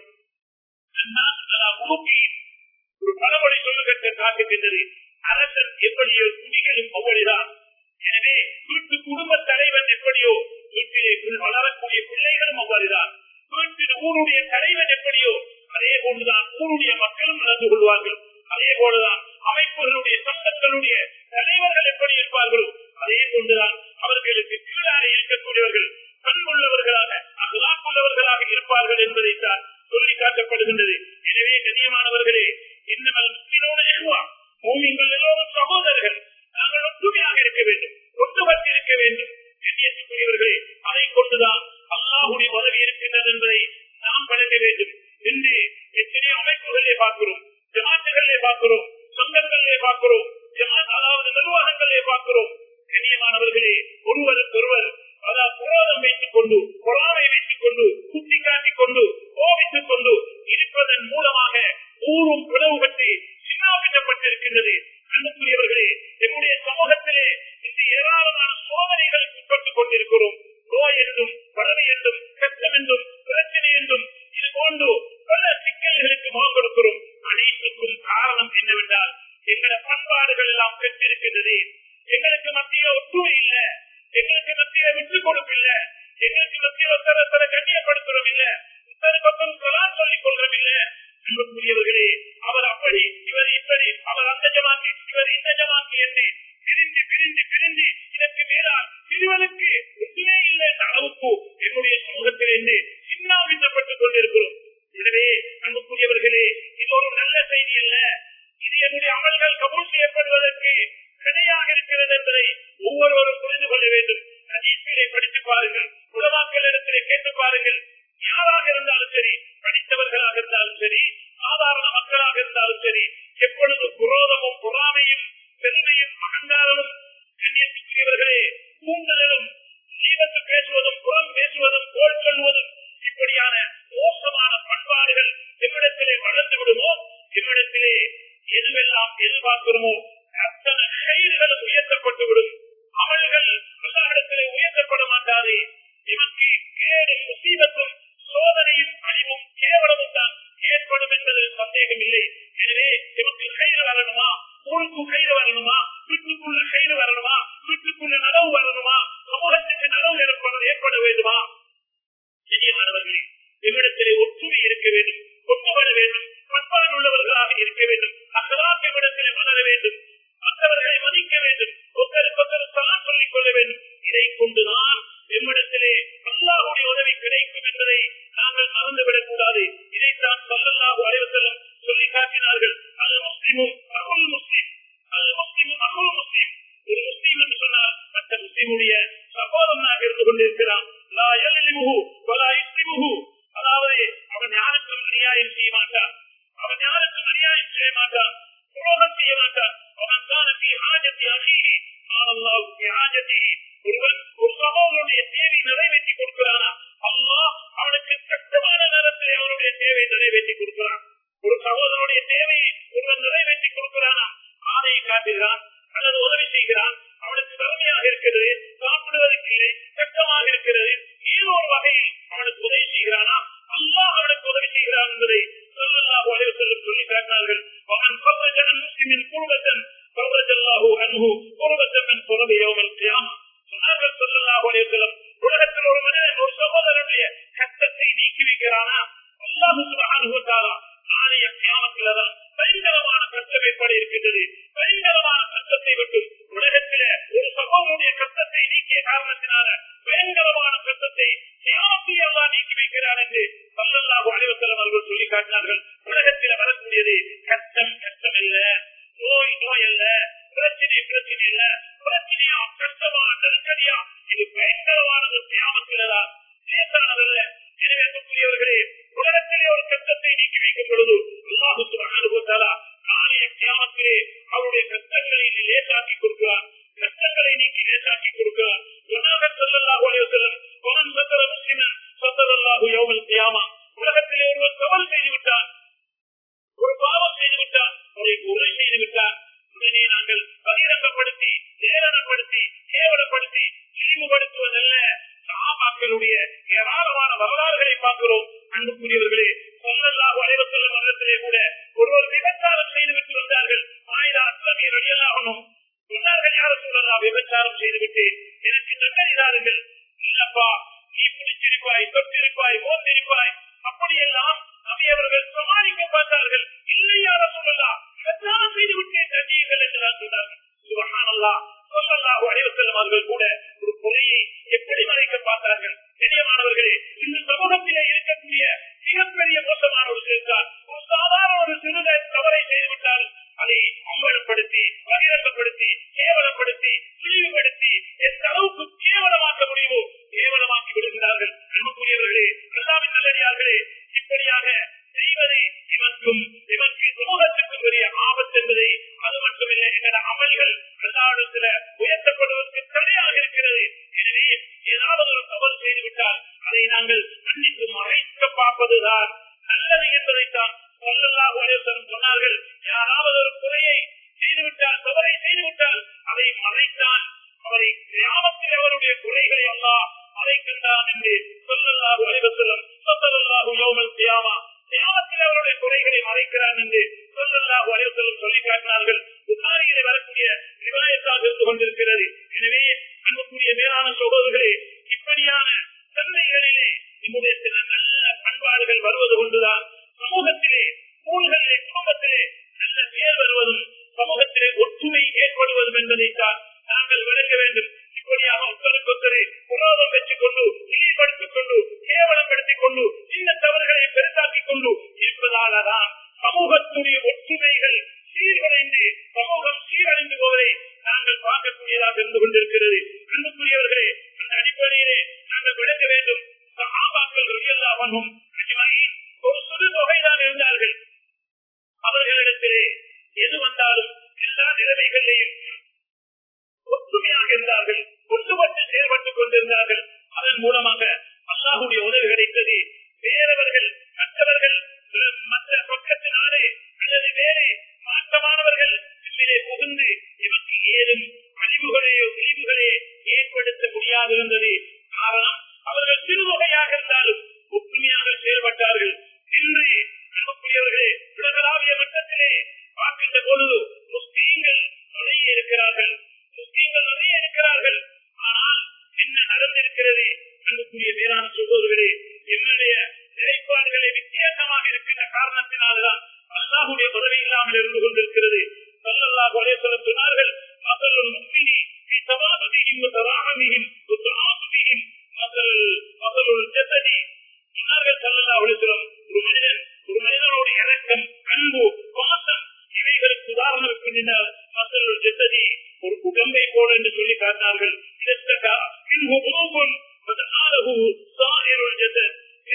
ஒரு பழமொழி சொல்லுகின்ற காட்டுகின்றது அரசன் எப்படியோ குடிகளும் அவ்வளிதான் எனவே வீட்டு குடும்ப தலைவன் எப்படியோ வீட்டிலே வளரக்கூடிய பிள்ளைகளும் அவ்வாறுதான் வீட்டில் ஊருடைய தலைவன் எப்படியோ அதே போன்றுதான் ஊருடைய மக்களும் நடந்து கொள்வார்கள் அதே போலதான் அமைப்புகளுடைய சட்டங்களுடைய தலைவர்கள் எப்படி இருப்பார்களோ அதே போன்றுதான் அவர்களுக்கு கீழாக இருக்கக்கூடியவர்கள் பண்புள்ளவர்களாக அகலாக்குள்ளவர்களாக இருப்பார்கள் என்பதைத்தான் சொல்லி காட்டப்படுகின்றது எனவே கண்ணியமானவர்களே இன்னும் முஸ்லிமோடு எழுவா பூமிங்கள் எல்லோரும் சகோதரர்கள் நாங்கள் ஒற்றுமையாக இருக்க வேண்டும் ஒற்றுமட்டு இருக்க வேண்டும் கண்ணியத்துக்குரியவர்களே அதை கொண்டுதான் அல்லாஹுடைய உதவி இருக்கின்றது என்பதை நாம் வழங்க வேண்டும் என்று எத்தனை அமைப்புகளிலே பார்க்கிறோம் ஜமாத்துகளிலே பார்க்கிறோம் சொந்தங்களிலே பார்க்கிறோம் ஜமாத் அதாவது நிர்வாகங்களிலே பார்க்கிறோம் கண்ணியமானவர்களே ஒருவருக்கு ஒருவர் அதாவது புரோதம் வைத்துக் கொண்டு பொறாமை வைத்துக் கொண்டு குத்தி காட்டிக் கொண்டு கோபித்துக் கொண்டு இருப்பதன் மூலமாக ஊரும் பிளவு பற்றி சின்னாபின்னப்பட்டிருக்கின்றது அன்புக்குரியவர்களே நம்முடைய சமூகத்திலே இந்த ஏராளமான சோதனைகளுக்கு உட்பட்டுக் கொண்டிருக்கிறோம் நோய் என்றும் பழமை என்றும் கஷ்டம் என்றும் பிரச்சனை என்றும் இது போன்று பல சிக்கல்களுக்கு முகம் கொடுக்கிறோம் அனைத்துக்கும் காரணம் என்னவென்றால் எங்கள் எங்களோட பண்பாடுகள் எல்லாம் பெற்றிருக்கின்றது எங்களுக்கு மத்தியில ஒற்றுமை இல்ல எங்களுக்கு மத்தியில விட்டு கொடுப்பு இல்ல எங்களுக்கு மத்தியில ஒருத்தர ஒருத்தர கண்ணியப்படுத்துறோம் இல்ல ஒருத்தர் பக்கம் சொல்லான் சொல்லிக் கொள்றோம் இல்ல அன்புக்குரியவர்களே அவர் அப்படி இவர் இப்படி அவர் அந்த ஜமாத்தி இவர் இந்த ஜமாத்தி என்று பிரிந்து பிரிந்து பிரிந்து இதற்கு மேலால் பிரிவதற்கு ஒன்றுமே இல்லை என்ற அளவுக்கு என்னுடைய சமூகத்தில் இருந்து சின்னாபித்தப்பட்டுக் கொண்டிருக்கிறோம் எனவே அன்புக்குரியவர்களே இது ஒரு நல்ல செய்தி அல்ல இது என்னுடைய அமல்கள் கபூல் செய்யப்படுவதற்கு தடையாக இருக்கிறது என்பதை ஒவ்வொருவரும் புரிந்து கொள்ள வேண்டும் ஹதீஸ்களை படித்து பாருங்கள் உலமாக்கள் இடத்திலே கேட்டு பாருங்கள் யாராக இருந்தாலும் சரி படித்தவர்களாக இருந்தாலும் சரி சாதாரண மக்களாக இருந்தாலும் சரி எப்பொழுது குரோதமும் பொறாமையும் பெருமையும் அகங்காரமும் கண்ணியத்துக்குரியவர்களே தூண்டுதலும் ஜீவத்து பேசுவதும் புறம் பேசுவதும் கோல் சொல்வதும் இப்படியான மோசமான பண்பாடுகள் எவ்விடத்திலே வளர்ந்து விடுமோ இவ்விடத்திலே எதுவெல்லாம் எதிர்பார்க்கிறோமோ அத்தனை செயல்களும் உயர்த்தப்பட்டு விடும் அமல்கள் எல்லாரிடத்திலே உயர்த்தப்பட மாட்டாது இவருக்கு கேடு முசீபத்தும் சோதனையும் அழிவும் கேவலமும் தான் ஏற்படும் என்பதில் சந்தேகம் இல்லை எனவே இவருக்கு கயிறு வரணுமா ஊருக்கு கயிறு வரணுமா வீட்டுக்குள்ள கயிறு வரணுமா வீட்டுக்குள்ள நனவு வரணுமா சமூகத்துக்கு நனவு ஏற்பட ஏற்பட வேண்டுமா பெரியமானவர்களே இவ்விடத்திலே ஒற்றுமை இருக்க வேண்டும் ஒற்றுமட வேண்டும் பண்பாடு உள்ளவர்களாக இருக்க வேண்டும் அக்கலாக்க விடத்திலே வளர வேண்டும் மற்றவர்களை மதிக்க வேண்டும் ஒருத்தருக்கு ஒருத்தர் சலாம் சொல்லிக் கொள்ள வேண்டும் இதை கொண்டுதான் எம்மிடத்திலே அல்லாஹுடைய உதவி கிடைக்கும் என்பதை நாங்கள் மறந்துவிடக் கூடாது இதைத்தான் சொல்லல்லாஹு அலைவசல்லம் சொல்லி காட்டினார்கள் அது முஸ்லிமும் அகுல் முஸ்லிம் அது முஸ்லிமும் அகுல் முஸ்லிம் ஒரு முஸ்லீம் என்று சொன்னால் மற்ற முஸ்லீமுடைய சகோதரனாக இருந்து கொண்டிருக்கிறான் லா எல்லிமுகு வலா இஸ்லிமுகு அதாவது அவன் யாருக்கும் அநியாயம் செய்ய மாட்டான் அவன் யாருக்கும் அநியாயம் செய்ய மாட்டான் துரோகம் செய்ய மாட்டான் அவன் தான் ஆஜத்தி அகீகி ஆனல்லாவுக்கு ஆஜத்தி ஒருவன் ஒரு சகோதரனுடைய தேவை நிறைவேற்றி கொடுக்கிறானா அல்லாஹ் அவனுக்கு கஷ்டமான நேரத்தில் அவனுடைய தேவை நிறைவேற்றி கொடுக்கிறான் ஒரு சகோதரனுடைய தேவையை ஒருவன் நிறைவேற்றி கொடுக்கிறானா ஆணையை காட்டுகிறான் அல்லது உதவி செய்கிறான் அவனுக்கு வறுமையாக இருக்கிறது சாப்பிடுவதற்கு இல்லை கஷ்டமாக இருக்கிறது ஏதோ ஒரு வகையில் அவனுக்கு உதவி செய்கிறானா அல்லாஹ் அவனுக்கு உதவி செய்கிறான் என்பதை சொல்லல்லாஹு அலைஹி வஸல்லம் சொல்லி காட்டினார்கள் அவன் ஃபர்ரஜ அன் முஸ்லிமின் குர்பத்தன் ஃபர்ரஜல்லாஹு அன்ஹு குர்பத்தன் மின் குரபி யௌமல் கியாமah சொன்னார்கள் சொல்லல்லாஹு அலைஹி வஸல்லம் உலகத்தில் ஒரு மனிதன் ஒரு சகோதரனுடைய கஷ்டத்தை நீக்கி வைக்கிறானா அல்லாஹ் சுப்ஹானஹு வ தஆலா நாளைய கியாமத்தில் தான் பயங்கரமான கஷ்டம் ஏற்பட இருக்கின்றது பயங்கரமான கஷ்டத்தை விட்டு உலகத்தில ஒரு சகோதரனுடைய கஷ்டத்தை நீக்கிய காரணத்தினால பயங்கரமான கஷ்டத்தை கியாமத்தில் எல்லாம் நீக்கி வைக்கிறார் என்று சல்லல்லாஹு அலைஹி வஸல்லம் அவர்கள் சொல்லி காட்டினார்கள் உலகத்தில் வரக்கூடியது கஷ்டம் கஷ்டம் இல்ல நோய் நோய் அல்ல பிரச்சனை பிரச்சனை இல்ல பிரச்சனையா கஷ்டமா நெருக்கடியா இது பயங்கரமானது கியாமத்தில்தான் லேசானதல்ல எனவே அன்புக்குரியவர்களே உலகத்திலே ஒரு கஷ்டத்தை நீக்கி வைக்கும் பொழுது அல்லாஹு சுப்ஹானஹு வ தஆலா நாளைய கியாமத்திலே அவருடைய கஷ்டங்களை லேசாக்கி கொடுக்கிறார் கஷ்டங்களை நீக்கி லேசாக்கி கொடுக்கிறார் சொன்னார்கள் ஸல்லல்லாஹு அலைஹி வஸல்லம் "வமன் சத்தர முஸ்லிமன் சத்தரல்லாஹு யௌமல் கியாமா உலகத்திலே ஒருவர் தவறு செய்து விட்டார் ஒரு பாவம் செய்து விட்டார் அவரை உரை செய்து விட்டார் உடனே நாங்கள் பகிரங்கப்படுத்தி ஏளனப்படுத்தி கேவலப்படுத்தி இழிவுபடுத்துவதல்ல சகாபாக்களுடைய ஏராளமான வரலாறுகளை பார்க்கிறோம் அன்புக்குரியவர்களே சொல்லல்லாஹு அலைஹி வஸல்லம் வருடத்திலே கூட ஒருவர் விபச்சாரம் செய்துவிட்டு வந்தார்கள் ஆயிரா அஸ்லமிய வெளியெல்லாம் சொன்னார்கள் யார சொல்லலாம் விபச்சாரம் செய்துவிட்டு எனக்கு தண்டனை தாருங்கள் இல்லப்பா நீ பிடிச்சிருப்பாய் தொட்டிருப்பாய் மோந்திருப்பாய் அப்படியெல்லாம் நபி அவர்கள் சமாளிக்க பார்த்தார்கள் இல்லை யார சொல்லலாம் விபச்சாரம் செய்து விட்டேன் தண்டியுங்கள் என்று நான் சொன்னார்கள் சுபஹானல்லாஹ் ஸல்லல்லாஹு அலைஹி வஸல்லம் அவர்கள் கூட ஒரு கொலையை எப்படி மறைக்க பார்த்தார்கள் பெரியமானவர்களே இந்த சமூகத்திலே இருக்கக்கூடிய மிகப்பெரிய மோசமான ஒரு சிறுக்கார் ஒரு சாதாரண ஒரு சிறுக தவறை செய்துவிட்டால் அதை அம்பலப்படுத்தி பகிரங்கப்படுத்தி கேவலப்படுத்தி இழிவுபடுத்தி எந்த அளவுக்கு கேவலமாக்க முடியுமோ கேவலமாக்கி விடுகிறார்கள் அன்புக்குரியவர்களே எல்லாமே நல்லடியார்களே இப்படியாக செய்வதை இவருக்கும் இவருக்கு சமூகத்திற்கும் பெரிய ஆபத்து என்பதை அது மட்டுமில்லை என்ற அமல்கள் எல்லா உயர்த்தப்படுவதற்கு தடையாக இருக்கிறது எனவே ஏதாவது ஒரு தவறு செய்துவிட்டால் அதை நாங்கள் மன்னித்து மறைக்க பார்ப்பதுதான் நல்லது என்பதைத்தான் சொல்லலாம் சொன்னார்கள் யாராவது ஒரு குறையை செய்துவிட்டால் தவறை செய்துவிட்டால் அதை மறைத்தான் அவரை கிராமத்தில் அவருடைய குறைகளை எல்லாம் மறைக்கின்றான் என்று சொல்லல்லாஹு அலைவசலம் சொல்லல்லாஹு யோமல் கியாமா தியானத்தில் அவருடைய குறைகளை மறைக்கிறான் என்று சொல்லல்லாஹு அலைவசலம் சொல்லி காட்டினார்கள் ஏற்படுவது என்பதைத்தான் நாங்கள் விளக்க வேண்டும் இப்படியாக ஒருத்தருக்கு ஒருத்தரை குரோதம் வச்சுக் கொண்டு இழிப்படுத்திக் கொண்டு கேவலப்படுத்திக் கொண்டு இந்த தவறுகளை பெருசாக்கிக் கொண்டு இருப்பதாலதான் சமூகத்துடைய ஒற்றுமைகள் சீர்குலைந்து சமூகம் சீரழிந்து போவதை நாங்கள் பார்க்கக்கூடியதாக இருந்து கொண்டிருக்கிறது அன்புக்குரியவர்களே அந்த அடிப்படையிலே நாங்கள் விளக்க வேண்டும் சகாபாக்கள் எல்லாவனும் ஒரு சிறு தொகைதான் இருந்தார்கள் அவர்களிடத்திலே எது வந்தாலும் எல்லா நிலைமைகளிலேயும் ஒற்றுமையாக இருந்தார்கள் ஒற்றுமட்டு செயல்பட்டுக் கொண்டிருந்தார்கள் அதன் மூலமாக அல்லாஹுடைய உதவி கிடைத்தது வேறவர்கள் மற்றவர்கள் மற்ற பக்கத்தினாலே அல்லது வேறு மாற்றமானவர்கள் இதிலே புகுந்து இவருக்கு ஏதும் அழிவுகளையோ விழிவுகளே ஏற்படுத்த முடியாது இருந்தது காரணம் அவர்கள் சிறுவகையாக இருந்தாலும் ஒற்றுமையாக செயல்பட்டார்கள் இன்று அன்புக்குரியவர்களே உலகளாவிய மட்டத்திலே பார்க்கின்ற பொழுது முஸ்லீம்கள் நிறைய இருக்கிறார்கள் முஸ்லீம்கள் நிறைய இருக்கிறார்கள் ஆனால் என்ன நடந்திருக்கிறது அன்புக்குரிய மேலான சொல்வர்களே என்னுடைய நிலைப்பாடுகளை வித்தியாசமாக இருக்கின்ற காரணத்தினால்தான் அல்லாஹுடைய உதவி இல்லாமல் இருந்து கொண்டிருக்கிறது சொல்லல்லாஹ் ஒரே சொல்ல சொன்னார்கள் மக்கள் முஸ்லிமி தவாபதியும் தராகமியும் துராபதியும் மக்கள் மக்கள் ஜெத்ததி சொன்னார்கள் சொல்லல்லா ஒளிசுரம் ஒரு மனிதன் ஒரு மனிதனுடைய இறக்கம் அன்பு பாசம் இவைகளுக்கு உதாரணம் இருக்கின்றனர் மக்கள் ஜெத்ததி ஒரு உடம்பை போல என்று சொல்லி காட்டினார்கள் இதற்கா இன்பு உணவுன் ஆலகு சாயருள் ஜெத்தன்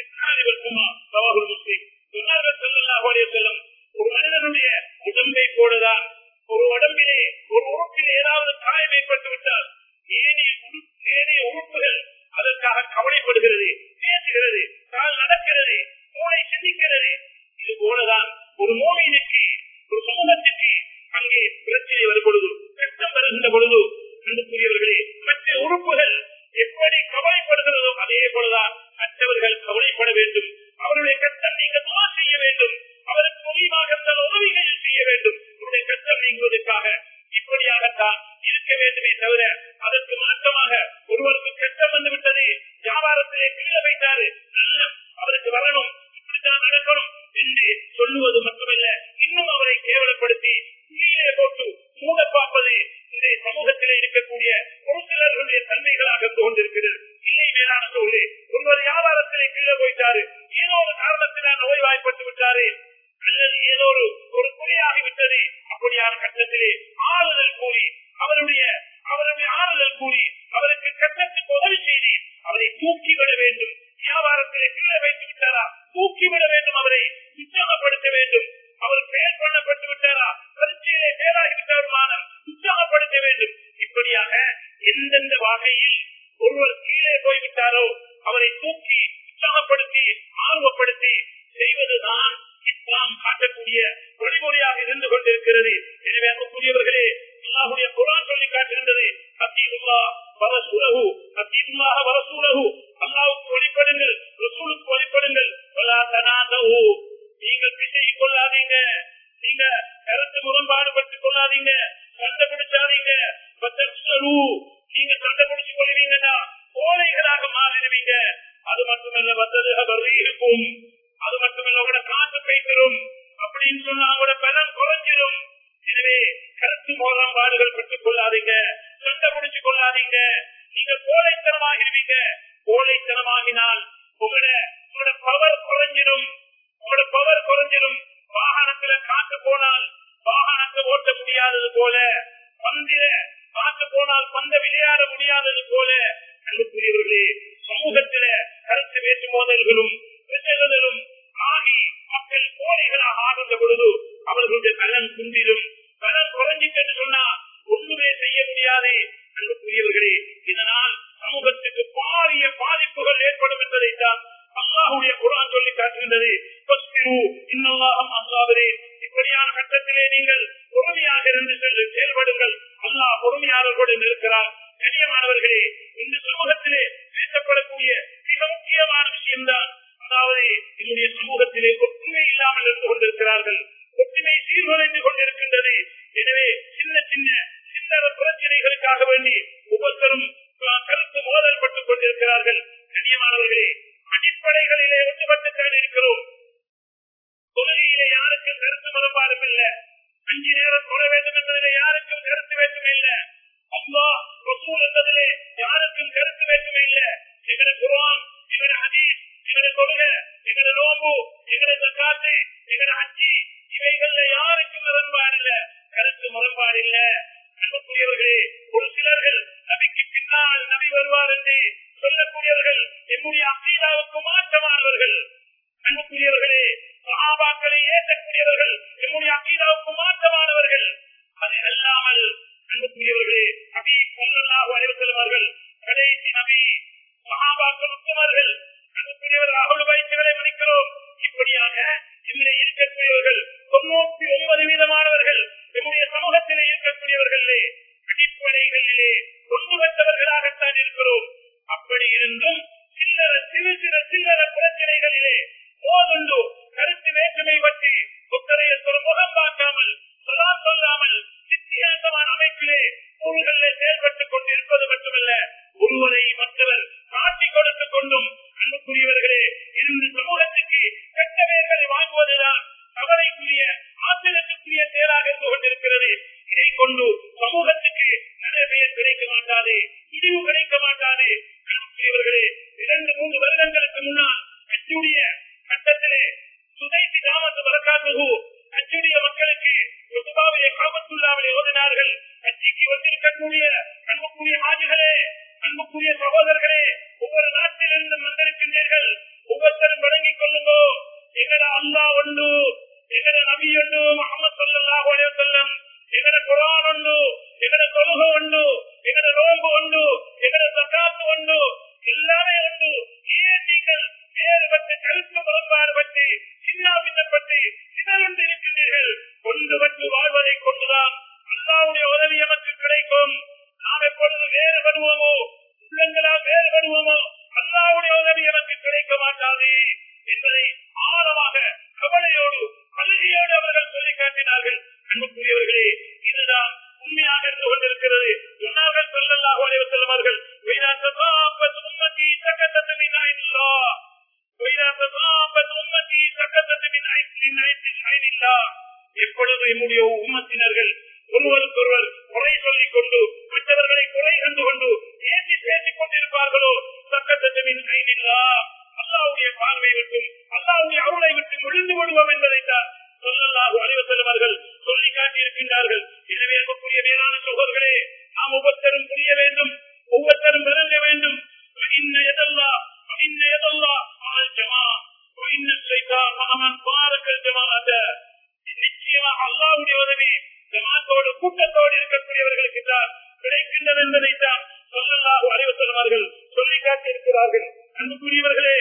ஒரு மனிதனுடைய உடம்பை போலதான் ஒரு உடம்பிலே ஒரு உறுப்பில் ஏதாவது காயம் ஏற்பட்டு விட்டால் ஏனைய ஏனைய உறுப்புகள் அதற்காக கவலைப்படுகிறது பேசுகிறது கால் நடக்கிறது மூளை சிந்திக்கிறது இது போலதான் ஒரு மூலையினுக்கு ஒரு சமூகத்திற்கு அங்கே பிரச்சனை வரும் பொழுது கஷ்டம் வருகின்ற பொழுது அன்புக்குரியவர்களே மற்ற உறுப்புகள் எப்படி கவலைப்படுகிறதோ அதே போலதான் மற்றவர்கள் கவலைப்பட வேண்டும் அவருடைய கஷ்டம் நீங்க துவா செய்ய வேண்டும் அவருக்கு முடிவாக உதவிகள் செய்ய வேண்டும் அவருடைய கஷ்டம் நீங்குவதற்காக இப்படியாகத்தான் இருக்க வேண்டுமே தவிர அதற்கு மாற்றமாக ஒருவருக்கு கஷ்டம் வந்து விட்டது வியாபாரத்திலே கீழே வைத்தாரு நல்ல அவருக்கு வரணும் இப்படித்தான் நடக்கணும் என்று சொல்லுவது மட்டுமல்ல இன்னும் அவரை கேவலப்படுத்தி கீழே போட்டு மூட பார்ப்பது இந்த சமூகத்திலே இருக்கக்கூடிய ஒரு சிலர்களுடைய தன்மைகளாக இருந்து கொண்டிருக்கிறது இல்லை மேலான சொல்லி ஒருவர் வியாபாரத்திலே கீழே போயிட்டாரு ஏதோ ஒரு காரணத்தினால் நோய்வாய்ப்பட்டு விட்டாரு அல்லது ஏதோ ஒரு ஒரு குறையாகிவிட்டது அப்படியான கட்டத்திலே ஆறுதல் கூறி அவருடைய அவருடைய ஆறுதல் கூறி அவருக்கு கட்டத்துக்கு உதவி செய்து அவரை தூக்கிவிட வேண்டும் வியாபாரத்திலே கீழே வைத்து விட்டாரா தூக்கிவிட வேண்டும் அவரை உற்சாகப்படுத்த வேண்டும் அவர் பெயர் பண்ணப்பட்டு விட்டாரா பரீட்சையிலே பேராகிவிட்டாருமான உற்சாகப்படுத்த வேண்டும் இப்படியாக எந்தெந்த வகையில் ஒருவர் கீழே போய்விட்டாரோ அவரை தூக்கி உற்சாகப்படுத்தி ஆர்வப்படுத்தி செய்வதுதான் இஸ்லாம் காட்டக்கூடிய வழிமுறையாக இருந்து கொண்டிருக்கிறது எனவே அன்புக்குரியவர்களே அல்லாஹுடைய குரான் சொல்லி காட்டுகின்றது அத்தீதுல்லா வரசூலகு அத்தீதுல்லாக வரசூலகு அல்லாவுக்கு வழிபடுங்கள் ரசூலுக்கு வழிபடுங்கள் நீங்கள் பிசை கொள்ளாதீங்க நீங்க கருத்து முரண்பாடு பட்டுக் கொள்ளாதீங்க சண்டை பிடிச்சாதீங்க நீங்க சண்டை பிடிச்சு கொள்வீங்கன்னா கோழைகளாக மாறிடுவீங்க அது மட்டுமல்ல வந்தது இருக்கும் அது மட்டுமல்ல உங்களோட காசு பேசிடும் அப்படின்னு சொன்னா அவங்களோட பலம் குறைஞ்சிடும் எனவே கருத்து முரண்பாடுகள் பெற்றுக் கொள்ளாதீங்க சண்டை பிடிச்சு கொள்ளாதீங்க நீங்க கோழைத்தனமாகிடுவீங்க கோழைத்தனமாகினால் உங்களோட உங்களோட பவர் குறைஞ்சிடும் உங்களோட பவர் குறைஞ்சிடும் வாகனத்துல காத்து போனால் வாகனத்தை ஓட்ட முடியாதது போல பந்தில காத்து போனால் பந்த விளையாட முடியாதது போல அன்புக்குரியவர்களே சமூகத்தில கருத்து வேற்று மோதல்களும் பிரச்சனைகளும் ஆகி மக்கள் கோழைகளாக ஆடுகின்ற பொழுது அவர்களுடைய பலன் குந்திடும் பலன் குறைஞ்சிட்டு சொன்னா ஒன்றுமே செய்ய முடியாது அன்புக்குரியவர்களே இதனால் சமூகத்துக்கு பாரிய பாதிப்புகள் ஏற்படும் என்பதைத்தான் அல்லாஹுடைய குரான் சொல்லி காட்டுகின்றது இன்னும் அல்லாவரே இப்படியான கட்டத்திலே நீங்கள் பொறுமையாக இருந்து சென்று செயல்படுங்கள் அல்லாஹ் பொறுமையாளர்களுடன் இருக்கிறார் கண்ணியமானவர்களே இந்த சமூகத்திலே பேசப்படக்கூடிய மிக முக்கியமான விஷயம்தான் அதாவது என்னுடைய சமூகத்திலே ஒற்றுமை இல்லாமல் இருந்து கொண்டிருக்கிறார்கள் ஒற்றுமை சீர்குலைந்து கொண்டிருக்கின்றது எனவே சின்ன சின்ன சில்லற பிரச்சனைகளுக்காக வேண்டி ஒவ்வொருத்தரும் கருத்து மோதல் பட்டுக் கொண்டிருக்கிறார்கள் கண்ணியமானவர்களே அடிப்படைகளிலே ஒன்றுபட்டுத்தான் இருக்கிறோம் தொழுகையிலே யாருக்கும் கருத்து மறுபாடும் இல்லை அஞ்சு நேரம் தொழ வேண்டும் என்பதிலே யாருக்கும் கருத்து வேற்றுமை இல்ல அல்லா ரசூல் என்பதிலே யாருக்கும் கருத்து வேற்றுமை இல்ல எங்கட குரான் எங்கட ஹதீஸ் எங்கட கொள்கை எங்கட நோம்பு எங்கட தக்காத்து எங்கட அச்சி இவைகள்ல யாருக்கும் முரண்பாடு இல்ல கருத்து முரண்பாடு இல்ல அன்புக்குரியவர்களே ஒரு சிலர்கள் நபிக்கு பின்னால் நபி வருவார் என்று சொல்லக்கூடியவர்கள் என்னுடைய அசீதாவுக்கு மாற்றமானவர்கள் அன்புக்குரியவர்களே சகாபாக்களை ஏற்றக்கூடியவர்கள் என்னுடைய அகீதாவுக்கு மாற்றமானவர்கள் அது அல்லாமல் அன்புக்குரியவர்களே நபி சொல்லல்லாஹு அலைஹி செல்வார்கள் கடைசி நபி சகாபாக்கள் உத்தமர்கள் அன்புக்குரியவர் அகல் வைத்துகளை மன்னிக்கிறோம் இப்படியாக இதிலே இருக்கக்கூடியவர்கள் தொண்ணூத்தி ஒன்பது வீதமானவர்கள் நம்முடைய சமூகத்திலே இருக்கக்கூடியவர்களே அடிப்படைகளிலே கொண்டு வந்தவர்களாகத்தான் இருக்கிறோம் அப்படி இருந்தும் சில்லற சிறு சிறு சில்லற பிரச்சனைகளிலே போதுண்டு கருத்து வேற்றுமை பற்றி புத்தரையத்தொரு முகம் பார்க்காமல் சொல்லாம் சொல்லாமல் வித்தியாசமான அமைப்பிலே ஊர்களில் செயல்பட்டுக் கொண்டிருப்பது மட்டுமல்ல ஒருவரை மற்றவர் காட்டிக் கொடுத்துக் கொண்டும் அன்புக்குரியவர்களே இருந்து சமூகத்துக்கு கெட்ட பெயர்களை வாங்குவதுதான் தவறைக்குரிய ஆத்திரத்துக்குரிய செயலாக இருந்து கொண்டிருக்கிறது இதை கொண்டு சமூகத்துக்கு நல்ல பெயர் கிடைக்க மாட்டாது இழிவு கிடைக்க மாட்டாது அன்புக்குரியவர்களே இரண்டு மூன்று வருடங்களுக்கு முன்னால் அச்சுடைய கட்டத்திலே சுதைத்தி தாமத்து வரக்காத்து அச்சுடைய மக்களுக்கு ருத்துபாவிலே காமத்துள்ளாவிலே ஓதினார்கள் அச்சிக்கு வந்திருக்கக்கூடிய அன்புக்குரிய ஆஜிகளே அன்புக்குரிய சகோதரர்களே ஒவ்வொரு நாட்டிலிருந்து வந்திருக்கின்றீர்கள் ஒவ்வொருத்தரும் வழங்கிக் கொள்ளுங்கோ எங்கட அல்லா ஒன்று எங்கட நபி ஒன்று முகமது சல்லாஹ் அலைவசல்லம் எங்கட குரான் ஒன்று எங்கட தொழுக ஒன்று எங்கட நோம்பு ஒன்று எங்கட சக்காத்து ஒன்று எல்லாமே ஒன்று ஏன் நீங்கள் வேறுபட்டு கருத்து முரண்பாடு பற்றி சின்னாபின்னப்பட்டு சிதறந்து இருக்கின்றீர்கள் கொண்டு வந்து வாழ்வதை கொண்டுதான் அல்லாவுடைய உதவி நமக்கு கிடைக்கும் நாம் எப்பொழுது வேறுபடுவோமோ உள்ளங்களால் வேறுபடுவோமோ அல்லாவுடைய உதவி நமக்கு கிடைக்க மாட்டாது என்பதை ஆழமாக கவலையோடு கல்வியோடு அவர்கள் சொல்லி காட்டினார்கள் அன்புக்குரியவர்களே இதுதான் உண்மையாக இருந்து கொண்டிருக்கிறது சொன்னார்கள் சொல்லல்லாஹு அலைஹி வஸல்லம் அவர்கள் வைரா தசாபத் உம்மதி சக்கத்தத் மின் ஐனில்லா வைரா தசாபத் உம்மதி சக்கத்தத் மின் ஐனில்லா எப்பொழுது என்னுடைய உம்மத்தினர்கள் ஒருவருக்கொருவர் குறை சொல்லிக் கொண்டு மற்றவர்களை குறை கண்டு கொண்டு ஏற்றி பேசிக் கொண்டிருப்பார்களோ சக்கத்தமின் கைதில்லா அல்லாவுடைய பார்வை விட்டும் அல்லாவுடைய அருளை விட்டு விழுந்து விடுவோம் என்பதைத்தான் சொல்லல்லாஹு அலைவு செல்வார்கள் சொல்லி காட்டியிருக்கின்றார்கள் எனவே இருக்கக்கூடிய மேலான சகோதரர்களே நாம் ஒவ்வொருத்தரும் புரிய வேண்டும் ஒவ்வொருத்தரும் விளங்க வேண்டும் இன்ன எதல்லா இன்ன எதல்லா அவள் ஜமா இன்ன சைத்தான் மகமன் பாரக்கல் ஜமாஅத நிச்சயமாக அல்லாவுடைய உதவி ஜமாத்தோடு கூட்டத்தோடு இருக்கக்கூடியவர்களுக்கு தான் கிடைக்கின்றது என்பதைத்தான் சொல்லலாக அறிவு சொல்வார்கள் சொல்லி காட்டியிருக்கிறார்கள் அன்புக்குரியவர்களே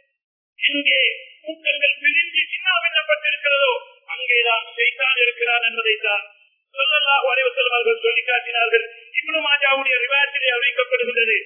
எங்கே கூட்டங்கள் பிரிஞ்சு சின்னாவிடப்பட்டிருக்கிறதோ அங்கேதான் செய்தான் இருக்கிறார் என்பதைத்தான் சொல்லலாக அறிவு செல்வார்கள் சொல்லி காட்டினார்கள் இப்னு மாஜாவுடைய ரிவாயத்திலே அமைக்கப்படுகின்றது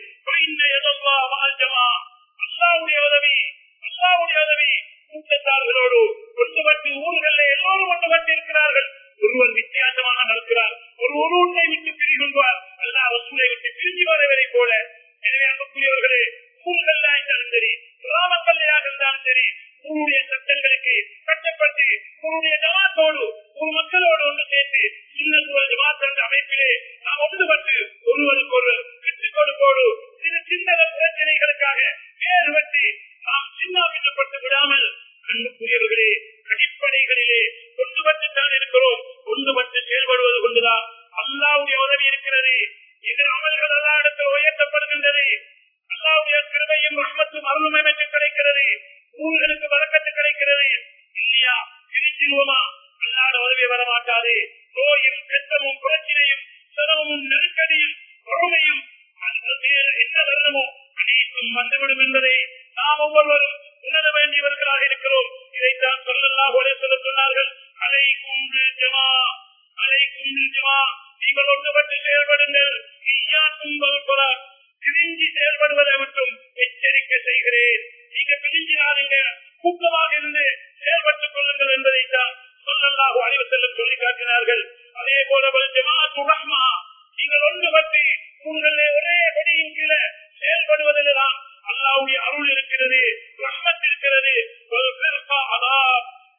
அல்லாவுடைய உதவி அல்லாவுடைய உதவி கூட்டத்தார்களோடு ஒன்றுபட்டு ஊர்களில் எல்லோரும் ஒன்றுபட்டு இருக்கிறார்கள் ஒருவர் வித்தியாசமாக நடக்கிறார் ஒரு ஒரு உன்னை விட்டு பிரிகின்றார் அல்லா ரசூலை விட்டு பிரிஞ்சு வரவரை போல எனவே அன்புக்குரியவர்களே ஊர்களா இருந்தாலும் சரி கிராமக்கல்லையாக இருந்தாலும் சரி உங்களுடைய சட்டங்களுக்கு கட்டப்பட்டு உங்களுடைய ஜமாத்தோடு ஒரு மக்களோடு ஒன்று சேர்த்து சின்ன ஜமாத் என்ற அமைப்பிலே நாம் ஒன்றுபட்டு ஒருவருக்கு ஒரு வெற்றி கொடுப்போடு சிறு சின்ன பிரச்சனைகளுக்காக வேறுபட்டு நாம் சின்னாபின்னப்பட்டு விடாமல் அன்புக்குரியவர்களே அடிப்படைகளிலே ஒன்றுபட்டுத்தான் இருக்கிறோம் ஒன்றுபட்டு செயல்படுவது கொண்டுதான் அல்லாவுடைய உதவி இருக்கிறது எங்கள் அமல்கள் எல்லா இடத்தில் உயர்த்தப்படுகின்றது அல்லாவுடைய கிருபையும் ரஹ்மத்தும் அருளும் எனக்கு கிடைக்கிறது ஊர்களுக்கு வழக்கத்து கிடைக்கிறது இல்லையா பிரிச்சிருவோமா அல்லாத உதவி வர மாட்டாது நோயும் கஷ்டமும் பிரச்சனையும் சிரமமும் நெருக்கடியும் பொறுமையும் என்ன வருமோ அனைத்தும் வந்துவிடும் என்பதை நாம் ஒவ்வொருவரும் உணர வேண்டியவர்களாக இருக்கிறோம் இதைத்தான் சொல்லலாம் ஒரே சொல்ல சொன்னார்கள் அலை குன்று ஜமா அலை குன்று ஜமா நீங்கள் ஒன்றுபட்டு செயல்படுங்கள் ஈயாக்கும் புற பிரிஞ்சு செயல்படுவதை மட்டும் எச்சரிக்கை செய்கிறேன் நீங்க பிரிஞ்சினாருங்க கூட்டமாக இருந்து செயல்பட்டுக் கொள்ளுங்கள் என்பதைத்தான் சொல்லலாம் அறிவு செல்லும் சொல்லி காட்டினார்கள் அதே போல ஜமாத்து ரஹ்மா நீங்கள் ஒன்றுபட்டு உங்களே ஒரே படியின் கீழே செயல்படுவதில்தான் அல்லாவுடைய அருள் இருக்கிறது ரஹ்மத் இருக்கிறது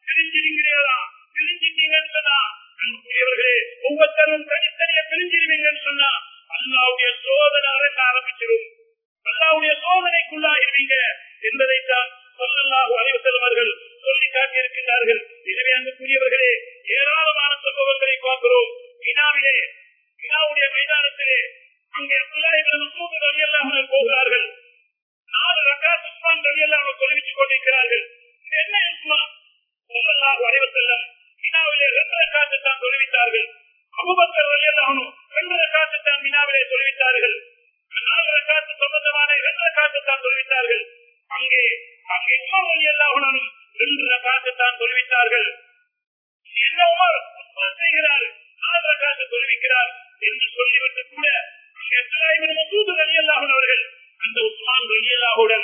பிரிஞ்சிருக்கிறீர்களா பிரிஞ்சிட்டீங்கன்னு சொன்னா அன்புக்குரியவர்களே ஒவ்வொருத்தரும் தனித்தனியே பிரிஞ்சிருவீங்கன்னு வினாவிலே வினாவுடைய மைதானத்திலே அங்கே பிள்ளைகள் மூன்று ரவியல்லாமல் போகிறார்கள் நாலு ரக்காத் உஸ்மான் ரவியல்லாமல் தொலைவித்துக் கொண்டிருக்கிறார்கள் இது என்ன உஸ்மா சொல்லலாம் வரைவத்தெல்லாம் வினாவிலே ரெண்டு ரக்காத்து தான் தொலைவித்தார்கள் அபுபக்கர் ரவியல்லாமனும் ரெண்டு ரக்காத்து தான் வினாவிலே தொலைவித்தார்கள் நாலு ரக்காத்து சம்பந்தமான ரெண்டு ரக்காத்து தான் தொலைவித்தார்கள் அங்கே அங்கே உமர் ரவியல்லாமனும் ரெண்டு ரக்காத்து தான் தொலைவித்தார்கள் என்ன உமர் உஸ்மான் செய்கிறார் நாலு ரக்காத்து தொலைவிக்கிறார் என்று சொல்லிவிட்டு கூட அவர்கள் அந்த உஸ்மான் ரலியல்லாஹுடன்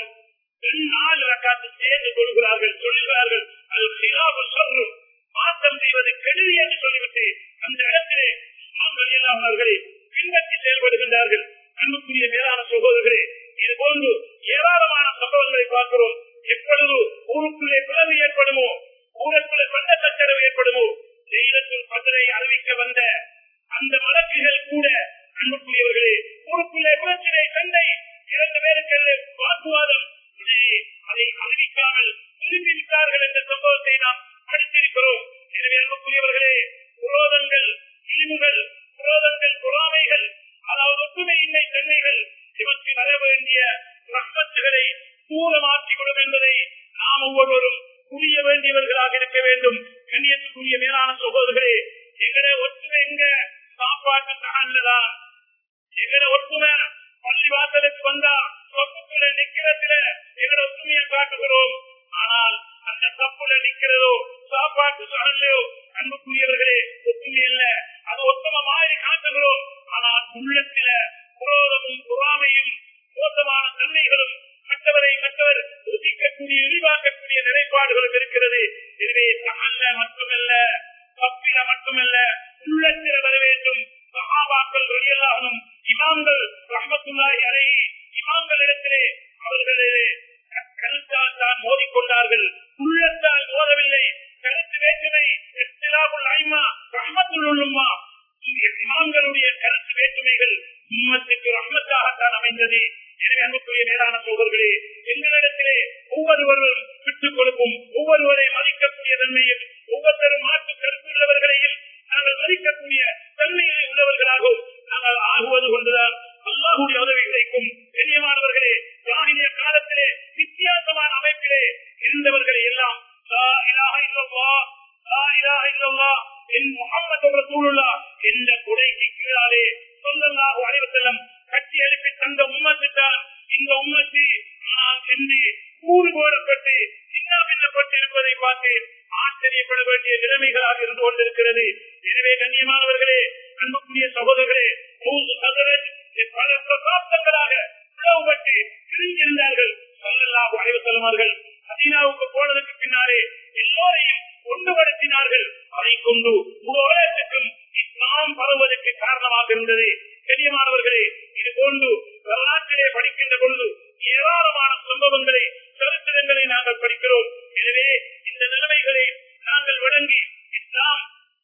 நாலு ரக்காத்து சேர்ந்து கொள்கிறார்கள் சொல்கிறார்கள் அது சிலாபு சொல்லும் மாற்றம் செய்வது கெடுதி என்று சொல்லிவிட்டு அந்த இடத்திலே உஸ்மான் ரலியல்லாஹு அவர்களை பின்பற்றி செயல்படுகின்றார்கள் அன்புக்குரிய மேலான சகோதரர்களே இது போன்று ஏராளமான சம்பவங்களை பார்க்கிறோம் எப்பொழுது ஊருக்குள்ளே பிளவு ஏற்படுமோ ஊருக்குள்ளே பண்ட சச்சரவு ஏற்படுமோ தெய்வத்தின் பதிலை அறிவிக்க வந்த அந்த வழக்குகள் கூட அன்புக்குரியவர்களே ஊருக்குள்ளே பிரச்சனை சண்டை இரண்டு பேருக்கு வாக்குவாதம் இடையே அதை அறிவிக்காமல் திரும்பி விட்டார்கள் என்ற சம்பவத்தை நாம் படித்திருக்கிறோம் எனவே அன்புக்குரியவர்களே புரோதங்கள் இழிவுகள் புரோதங்கள் பொறாமைகள் அதாவது ஒற்றுமையின்மை தன்மைகள் இவற்றை வர வேண்டிய ரத்தத்துகளை தூரமாக்கிவிடும் என்பதை நாம் ஒவ்வொருவரும் புரிய வேண்டியவர்களாக இருக்க வேண்டும் கண்ணியத்துக்குரிய மேலான சகோதரர்களே எங்களை ஒற்றுமை எங்க சாப்பாட்டு தகவல்தான் எங்களை ஒற்றுமை பள்ளிவாசலுக்கு வந்தா சொப்புக்குள்ள நிக்கிறதுல எங்களை ஒற்றுமையை காட்டுகிறோம் ஆனால் அந்த தப்புல நிக்கிறதோ சாப்பாட்டு சகல்லையோ அன்புக்குரியவர்களே ஒற்றுமை இல்ல அது ஒத்தம மாதிரி காட்டுகிறோம் ஆனால் உள்ளத்தில புரோதமும் பொறாமையும் மோசமான தன்மைகளும் மற்றவரை மற்றவர் ஒதுக்கக்கூடிய இழிவாக்கக்கூடிய நிலைப்பாடுகளும் இருக்கிறது எனவே அல்ல மட்டுமல்ல தப்பில மட்டுமல்ல உள்ளத்தில் வர வேண்டும் சகாபாக்கள் வெளியெல்லாகும் இமாம்கள் ரஹமத்துல்லாஹி அலை இமாம்கள் இடத்திலே அவர்களே கருத்தால் தான் மோதிக்கொண்டார்கள் உள்ளத்தால் மோதவில்லை கருத்து வேற்றுமை எத்திலாபுல் ஐமா ரஹமத்துல் உள்ளுமா இமாம்களுடைய கருத்து வேற்றுமைகள் உம்மத்துக்கு ரஹமத்தாகத்தான் அமைந்தது எனவே அன்புக்குரிய மேலான சோழர்களே எங்களிடத்திலே ஒவ்வொருவரும் விட்டுக் கொடுக்கும் ஒவ்வொருவரை மதிக்கக்கூடிய தன்மையில் ஒவ்வொருத்தரும் மாற்று கருத்துள்ளவர்களையும் நாங்கள் மதிக்கக்கூடிய தன்மையை உள்ளவர்களாகவும் நாங்கள் ஆகுவது கொண்டுதான் அல்லாஹுடைய உதவி கிடைக்கும் பெரியமானவர்களே ஜாகிரிய காலத்திலே வித்தியாசமான அமைப்பிலே இருந்தவர்களை எல்லாம் லா இலாஹ இல்லல்லாஹ், லா இலாஹ இல்லல்லாஹ், என் முஹம்மது ரசூலுல்லாஹ் என்ற கொடைக்கு கீழாலே சொல்லல்லாஹு அலைஹி வஸல்லம் கட்டி எழுப்பி தந்த உம்மத்து தான் இந்த உம்மத்து ஆனால் சென்று கூறு போடப்பட்டு சின்னாபின்னப்பட்டிருப்பதை பார்த்து ஆச்சரியப்பட வேண்டிய நிலைமைகளாக இருந்து கொண்டிருக்கிறது எனவே கண்ணியமானவர்களே அன்புக்குரிய சகோதரர்களே மூன்று சகோதரர் பல பிரசாப்தங்களாக பிளவுபட்டு பிரிந்திருந்தார்கள் சொல்லல்லாஹு அலைஹி வஸல்லமார்கள் மதீனாவுக்கு போனதுக்கு பின்னாலே எல்லோரையும் ஒன்றுபடுத்தினார்கள் அதை கொண்டு முழு உலகத்துக்கும் இஸ்லாம் பரவுவதற்கு காரணமாக இருந்தது பெரியமானவர்களே இது போன்று வரலாற்றிலே படிக்கின்ற பொழுது ஏராளமான சம்பவங்களை சரித்திரங்களை நாங்கள் படிக்கிறோம் எனவே இந்த நிலைமைகளை நாங்கள் வழங்கி இஸ்லாம்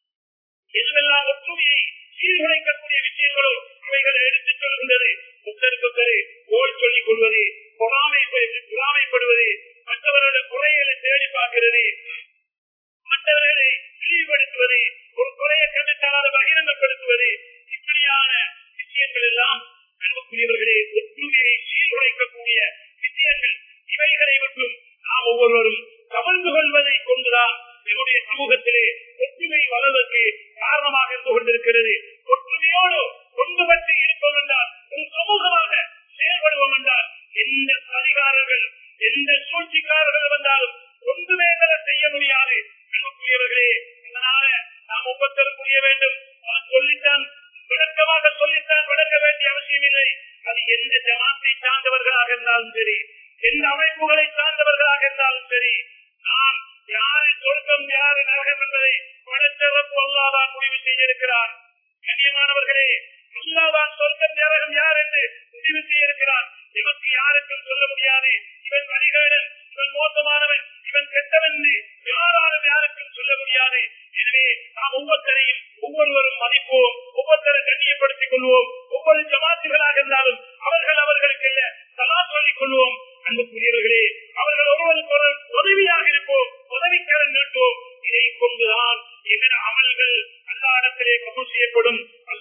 எதுவெல்லாம் ஒற்றுமையை சீர்குலைக்கக்கூடிய விஷயங்களோ அவைகளை எடுத்துச் சொல்கின்றது புத்தருக்குத்தரு கோல் சொல்லிக் கொள்வது பொறாமை பொறாமைப்படுவது மற்றவர்களுடைய குறைகளை தேடி பார்க்கிறது மற்றவர்களை இழிவுபடுத்துவது ஒரு குறையை கண்டுட்டால் அதை பகிரங்கப்படுத்துவது இப்படியான விஷயங்கள் எல்லாம் அன்புக்குரியவர்களே ஒற்றுமையை சீர்குலைக்கக்கூடிய விஷயங்கள் இவைகளை மட்டும் நாம் ஒவ்வொருவரும் கவர்ந்து கொள்வதை கொண்டுதான் நம்முடைய சமூகத்திலே ஒற்றுமை வளர்வதற்கு காரணமாக இருந்து கொண்டிருக்கிறது ஒற்றுமையோடு ஒன்றுபட்டு இருப்போம் என்றால் ஒரு சமூகமாக செயல்படுவோம் என்றால் எந்த அதிகாரங்கள் எந்த சூழ்ச்சிக்காரர்கள் வந்தாலும் ஒன்றுமே தர செய்ய முடியாது அன்புக்குரியவர்களே இதனால நாம் ஒவ்வொருத்தரும் புரிய வேண்டும் நான் சொல்லித்தான் விளக்கமாக சொல்லித்தான் விளக்க வேண்டிய அவசியம் இல்லை அது எந்த ஜமாத்தை சார்ந்தவர்களாக இருந்தாலும் சரி எந்த அமைப்புகளை சார்ந்தவர்களாக இருந்தாலும் சரி நான் யாரு சொர்க்கம் யாரு நரகம் என்பதை படைத்தவருக்கு அல்லாதான் முடிவு செய்திருக்கிறார் கண்ணியமானவர்களே அல்லாதான் சொர்க்கம் நரகம் யார் என்று முடிவு செய்திருக்கிறார் இவருக்கு யாருக்கும் சொல்ல முடியாது இவன் வழிகேடன் இவன் மோசமானவன் இவன் கெட்டவன் என்று யாராலும் யாருக்கும் சொல்ல முடியாது எனவே நாம் ஒவ்வொருத்தரையும் ஒவ்வொருவரும் மதிப்போம் ஒவ்வொருத்தரை கண்ணியப்படுத்திக் கொள்வோம் ஒவ்வொரு ஜமாத்துகளாக இருந்தாலும் அவர்கள் அவர்களுக்கு இல்ல சலா சொல்லிக் கொள்வோம் அன்புக்குரியவர்களே அவர்கள் ஒருவருக்கு ஒரு உதவியாக இருப்போம் உதவிக்கரன் இருப்போம் இதை கொண்டுதான் இதர அமல்கள் அல்லாடத்திலே கபூல் செய்யப்படும்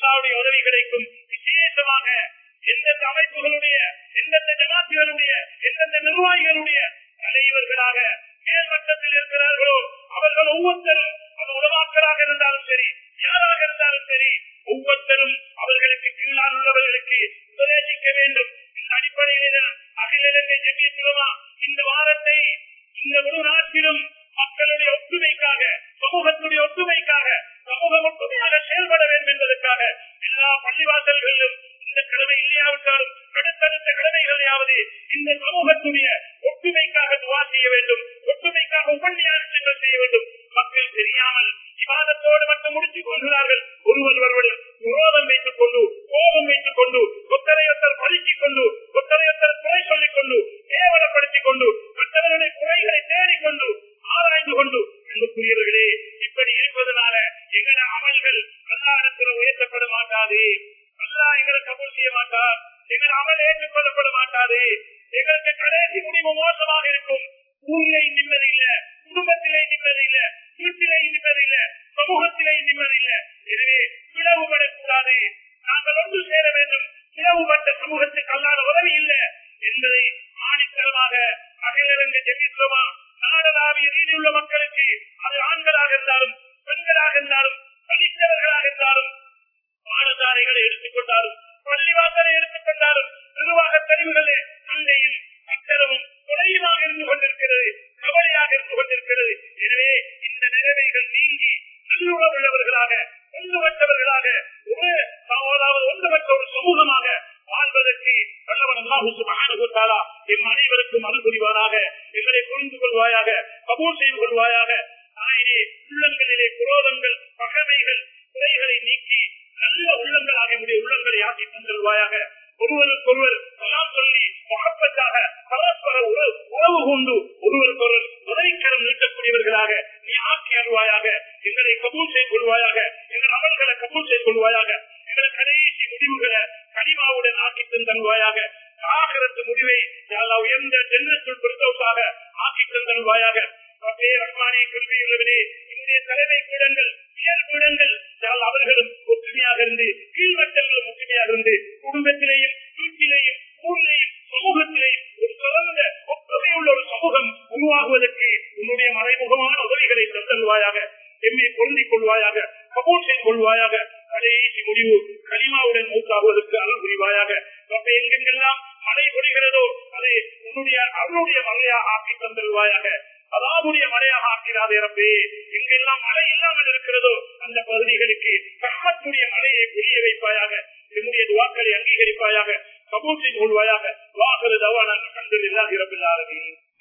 அல்லாவுடைய உதவி கிடைக்கும் விசேஷமாக எந்தெந்த அமைப்புகளுடைய எந்தெந்த ஜமாத்துகளுடைய எந்தெந்த நிர்வாகிகளுடைய தலைவர்களாக மேல்மட்டத்தில் இருக்கிறார்களோ அவர்கள் ஒவ்வொருத்தரும் அது உலமாக்களாக இருந்தாலும் சரி யாராக இருந்தாலும் சரி ஒவ்வொருத்தரும் அவர்களுக்கு கீழால் உள்ளவர்களுக்கு உபதேசிக்க வேண்டும் இந்த அடிப்படையில் அகில இலங்கை ஜெமியத்துலமா இந்த வாரத்தை இந்த முழு நாட்டிலும் மக்களுடைய ஒற்றுமைக்காக சமூகத்துடைய ஒற்றுமைக்காக சமூகம் ஒற்றுமையாக செயல்பட வேண்டும் என்பதற்காக எல்லா பள்ளிவாசல்களிலும் இந்த கிழமை இல்லையாவிட்டாலும் அடுத்தடுத்த கிழமைகளையாவது இந்த சமூகத்துடைய ஒற்றுமைக்காக துவா செய்ய வேண்டும் ஒற்றுமைக்காக உபன்யாசங்கள் செய்ய வேண்டும் மக்கள் தெரியாமல் விவாதத்தோடு மட்டும் முடித்துக் கொள்கிறார்கள் ஒருவர் ஒருவரில் விரோதம் வைத்துக் கொண்டு கோபம் வைத்துக் கொண்டு ஒத்தரையொத்தர் பதுக்கிக் கொண்டு ஒத்தரையொத்தர் குறை சொல்லிக் கொண்டு கேவலப்படுத்திக் கொண்டு மற்றவர்களுடைய குறைகளை தேடிக்கொண்டு ஆராய்ந்து கொண்டு அன்புக்குரியவர்களே இப்படி இருப்பதனால எங்கட அமல்கள் பிரசாரத்தில் உயர்த்தப்பட மாட்டாது அல்லா எங்களை கபூல் செய்ய மாட்டார் எங்கள் அமல் ஏற்றுக்கொள்ளப்பட மாட்டாது எங்களுக்கு கடைசி முடிவு மோசமாக இருக்கும் ஊரிலே நிம்மதி இல்ல குடும்பத்திலே நிம்மதி இல்ல வீட்டிலே நிம்மதி இல்ல சமூகத்திலே நிம்மதி இல்ல எனவே பிளவுபடக்கூடாது நாங்கள் ஒன்று சேர வேண்டும் பிளவுபட்ட சமூகத்துக்கு அல்லாத உதவி இல்லை என்பதை ஆணித்தரமாக அகிலரங்க ஜெமித்துவமா நாடளாவிய ரீதியுள்ள மக்களுக்கு அது ஆண்களாக இருந்தாலும் பெண்களாக இருந்தாலும் படித்தவர்களாக இருந்தாலும் பாடசாலைகளை எடுத்துக்கொண்டாலும் பள்ளிவாசலை எடுத்துக்கொண்டாலும் நிர்வாக தெரிவுகளே சந்தையில் அக்கரமும் குறையுமாக இருந்து கொண்டிருக்கிறது கவலையாக இருந்து கொண்டிருக்கிறது எனவே இந்த நிலைமைகள் நீங்கி நல்லுறவுள்ளவர்களாக ஒன்றுபட்டவர்களாக ஒரு அதாவது ஒன்றுபட்ட ஒரு சமூகமாக வாழ்வதற்கு வல்லவன் அல்லாஹு சுப்ஹானஹு வ தஆலா எம் அனைவருக்கும் அனுபவிவாராக எங்களை புரிந்து கொள்வாயாக கபூல் செய்து கொள்வாயாக நாயனே உள்ளங்களிலே குரோதங்கள் பகைமைகள் குறைகளை நீக்கி நல்ல உள்ளங்களாக என்னுடைய உள்ளங்களை ஆக்கி தந்தருவாயாக ஒருவருக்கொருவர் எல்லாம் சொல்லி மகப்பத்தாக பரஸ்பர உறவு உறவு கொண்டு ஒருவருக்கொருவர் உதவிக்கரம் நீட்டக்கூடியவர்களாக நீ ஆக்கி அருவாயாக எங்களை கபூல் செய்து கொள்வாயாக எங்கள் அமல்களை கபூல் செய்து கொள்வாயாக எங்கள் கடைசி முடிவுகளை கனிமாவுடன் ஆக்கி தந்தருவாயாக ஆகரத்து முடிவை எல்லா உயர்ந்த ஜென்னத்துள் பிரதோஷாக ஆக்கி தந்தருவாயாக ரப்பே ரஹ்மானே கிருபையுள்ளவனே இன்றைய தலைமை பீடங்கள் உயர் பீடங்கள் யாழ் அவர்களும் ஒற்றுமையாக இருந்து கீழ்மட்டங்களும் ஒற்றுமையாக இருந்து குடும்பத்திலேயும் வீட்டிலேயும் ஊரிலேயும் சமூகத்திலேயும் ஒரு சிறந்த ஒற்றுமையுள்ள ஒரு சமூகம் உருவாகுவதற்கு உன்னுடைய மறைமுகமான உதவிகளை தந்தல்வாயாக எம்மை பொருந்திக் கொள்வாயாக கபூல் செய்து கொள்வாயாக கடைசி முடிவு கனிமாவுடன் மூத்தாகுவதற்கு அருள் புரிவாயாக அப்ப எங்கெங்கெல்லாம் மழை பொழிகிறதோ அதை உன்னுடைய அருளுடைய மழையாக ஆக்கி தந்தல்வாயாக அதாவுடைய மழையாக ஆக்கிறாதே ரப்பே எங்கெல்லாம் மழை இல்லாமல் இருக்கிறதோ அந்த பகுதிகளுக்கு கம்மத்துடைய மழையை புரிய வைப்பாயாக என்னுடைய துவாக்களை அங்கீகரிப்பாயாக கபூல் செய்து கொள்வாயாக வாகரு தவான கண்டு இல்லாத இரப்பில்லாரதி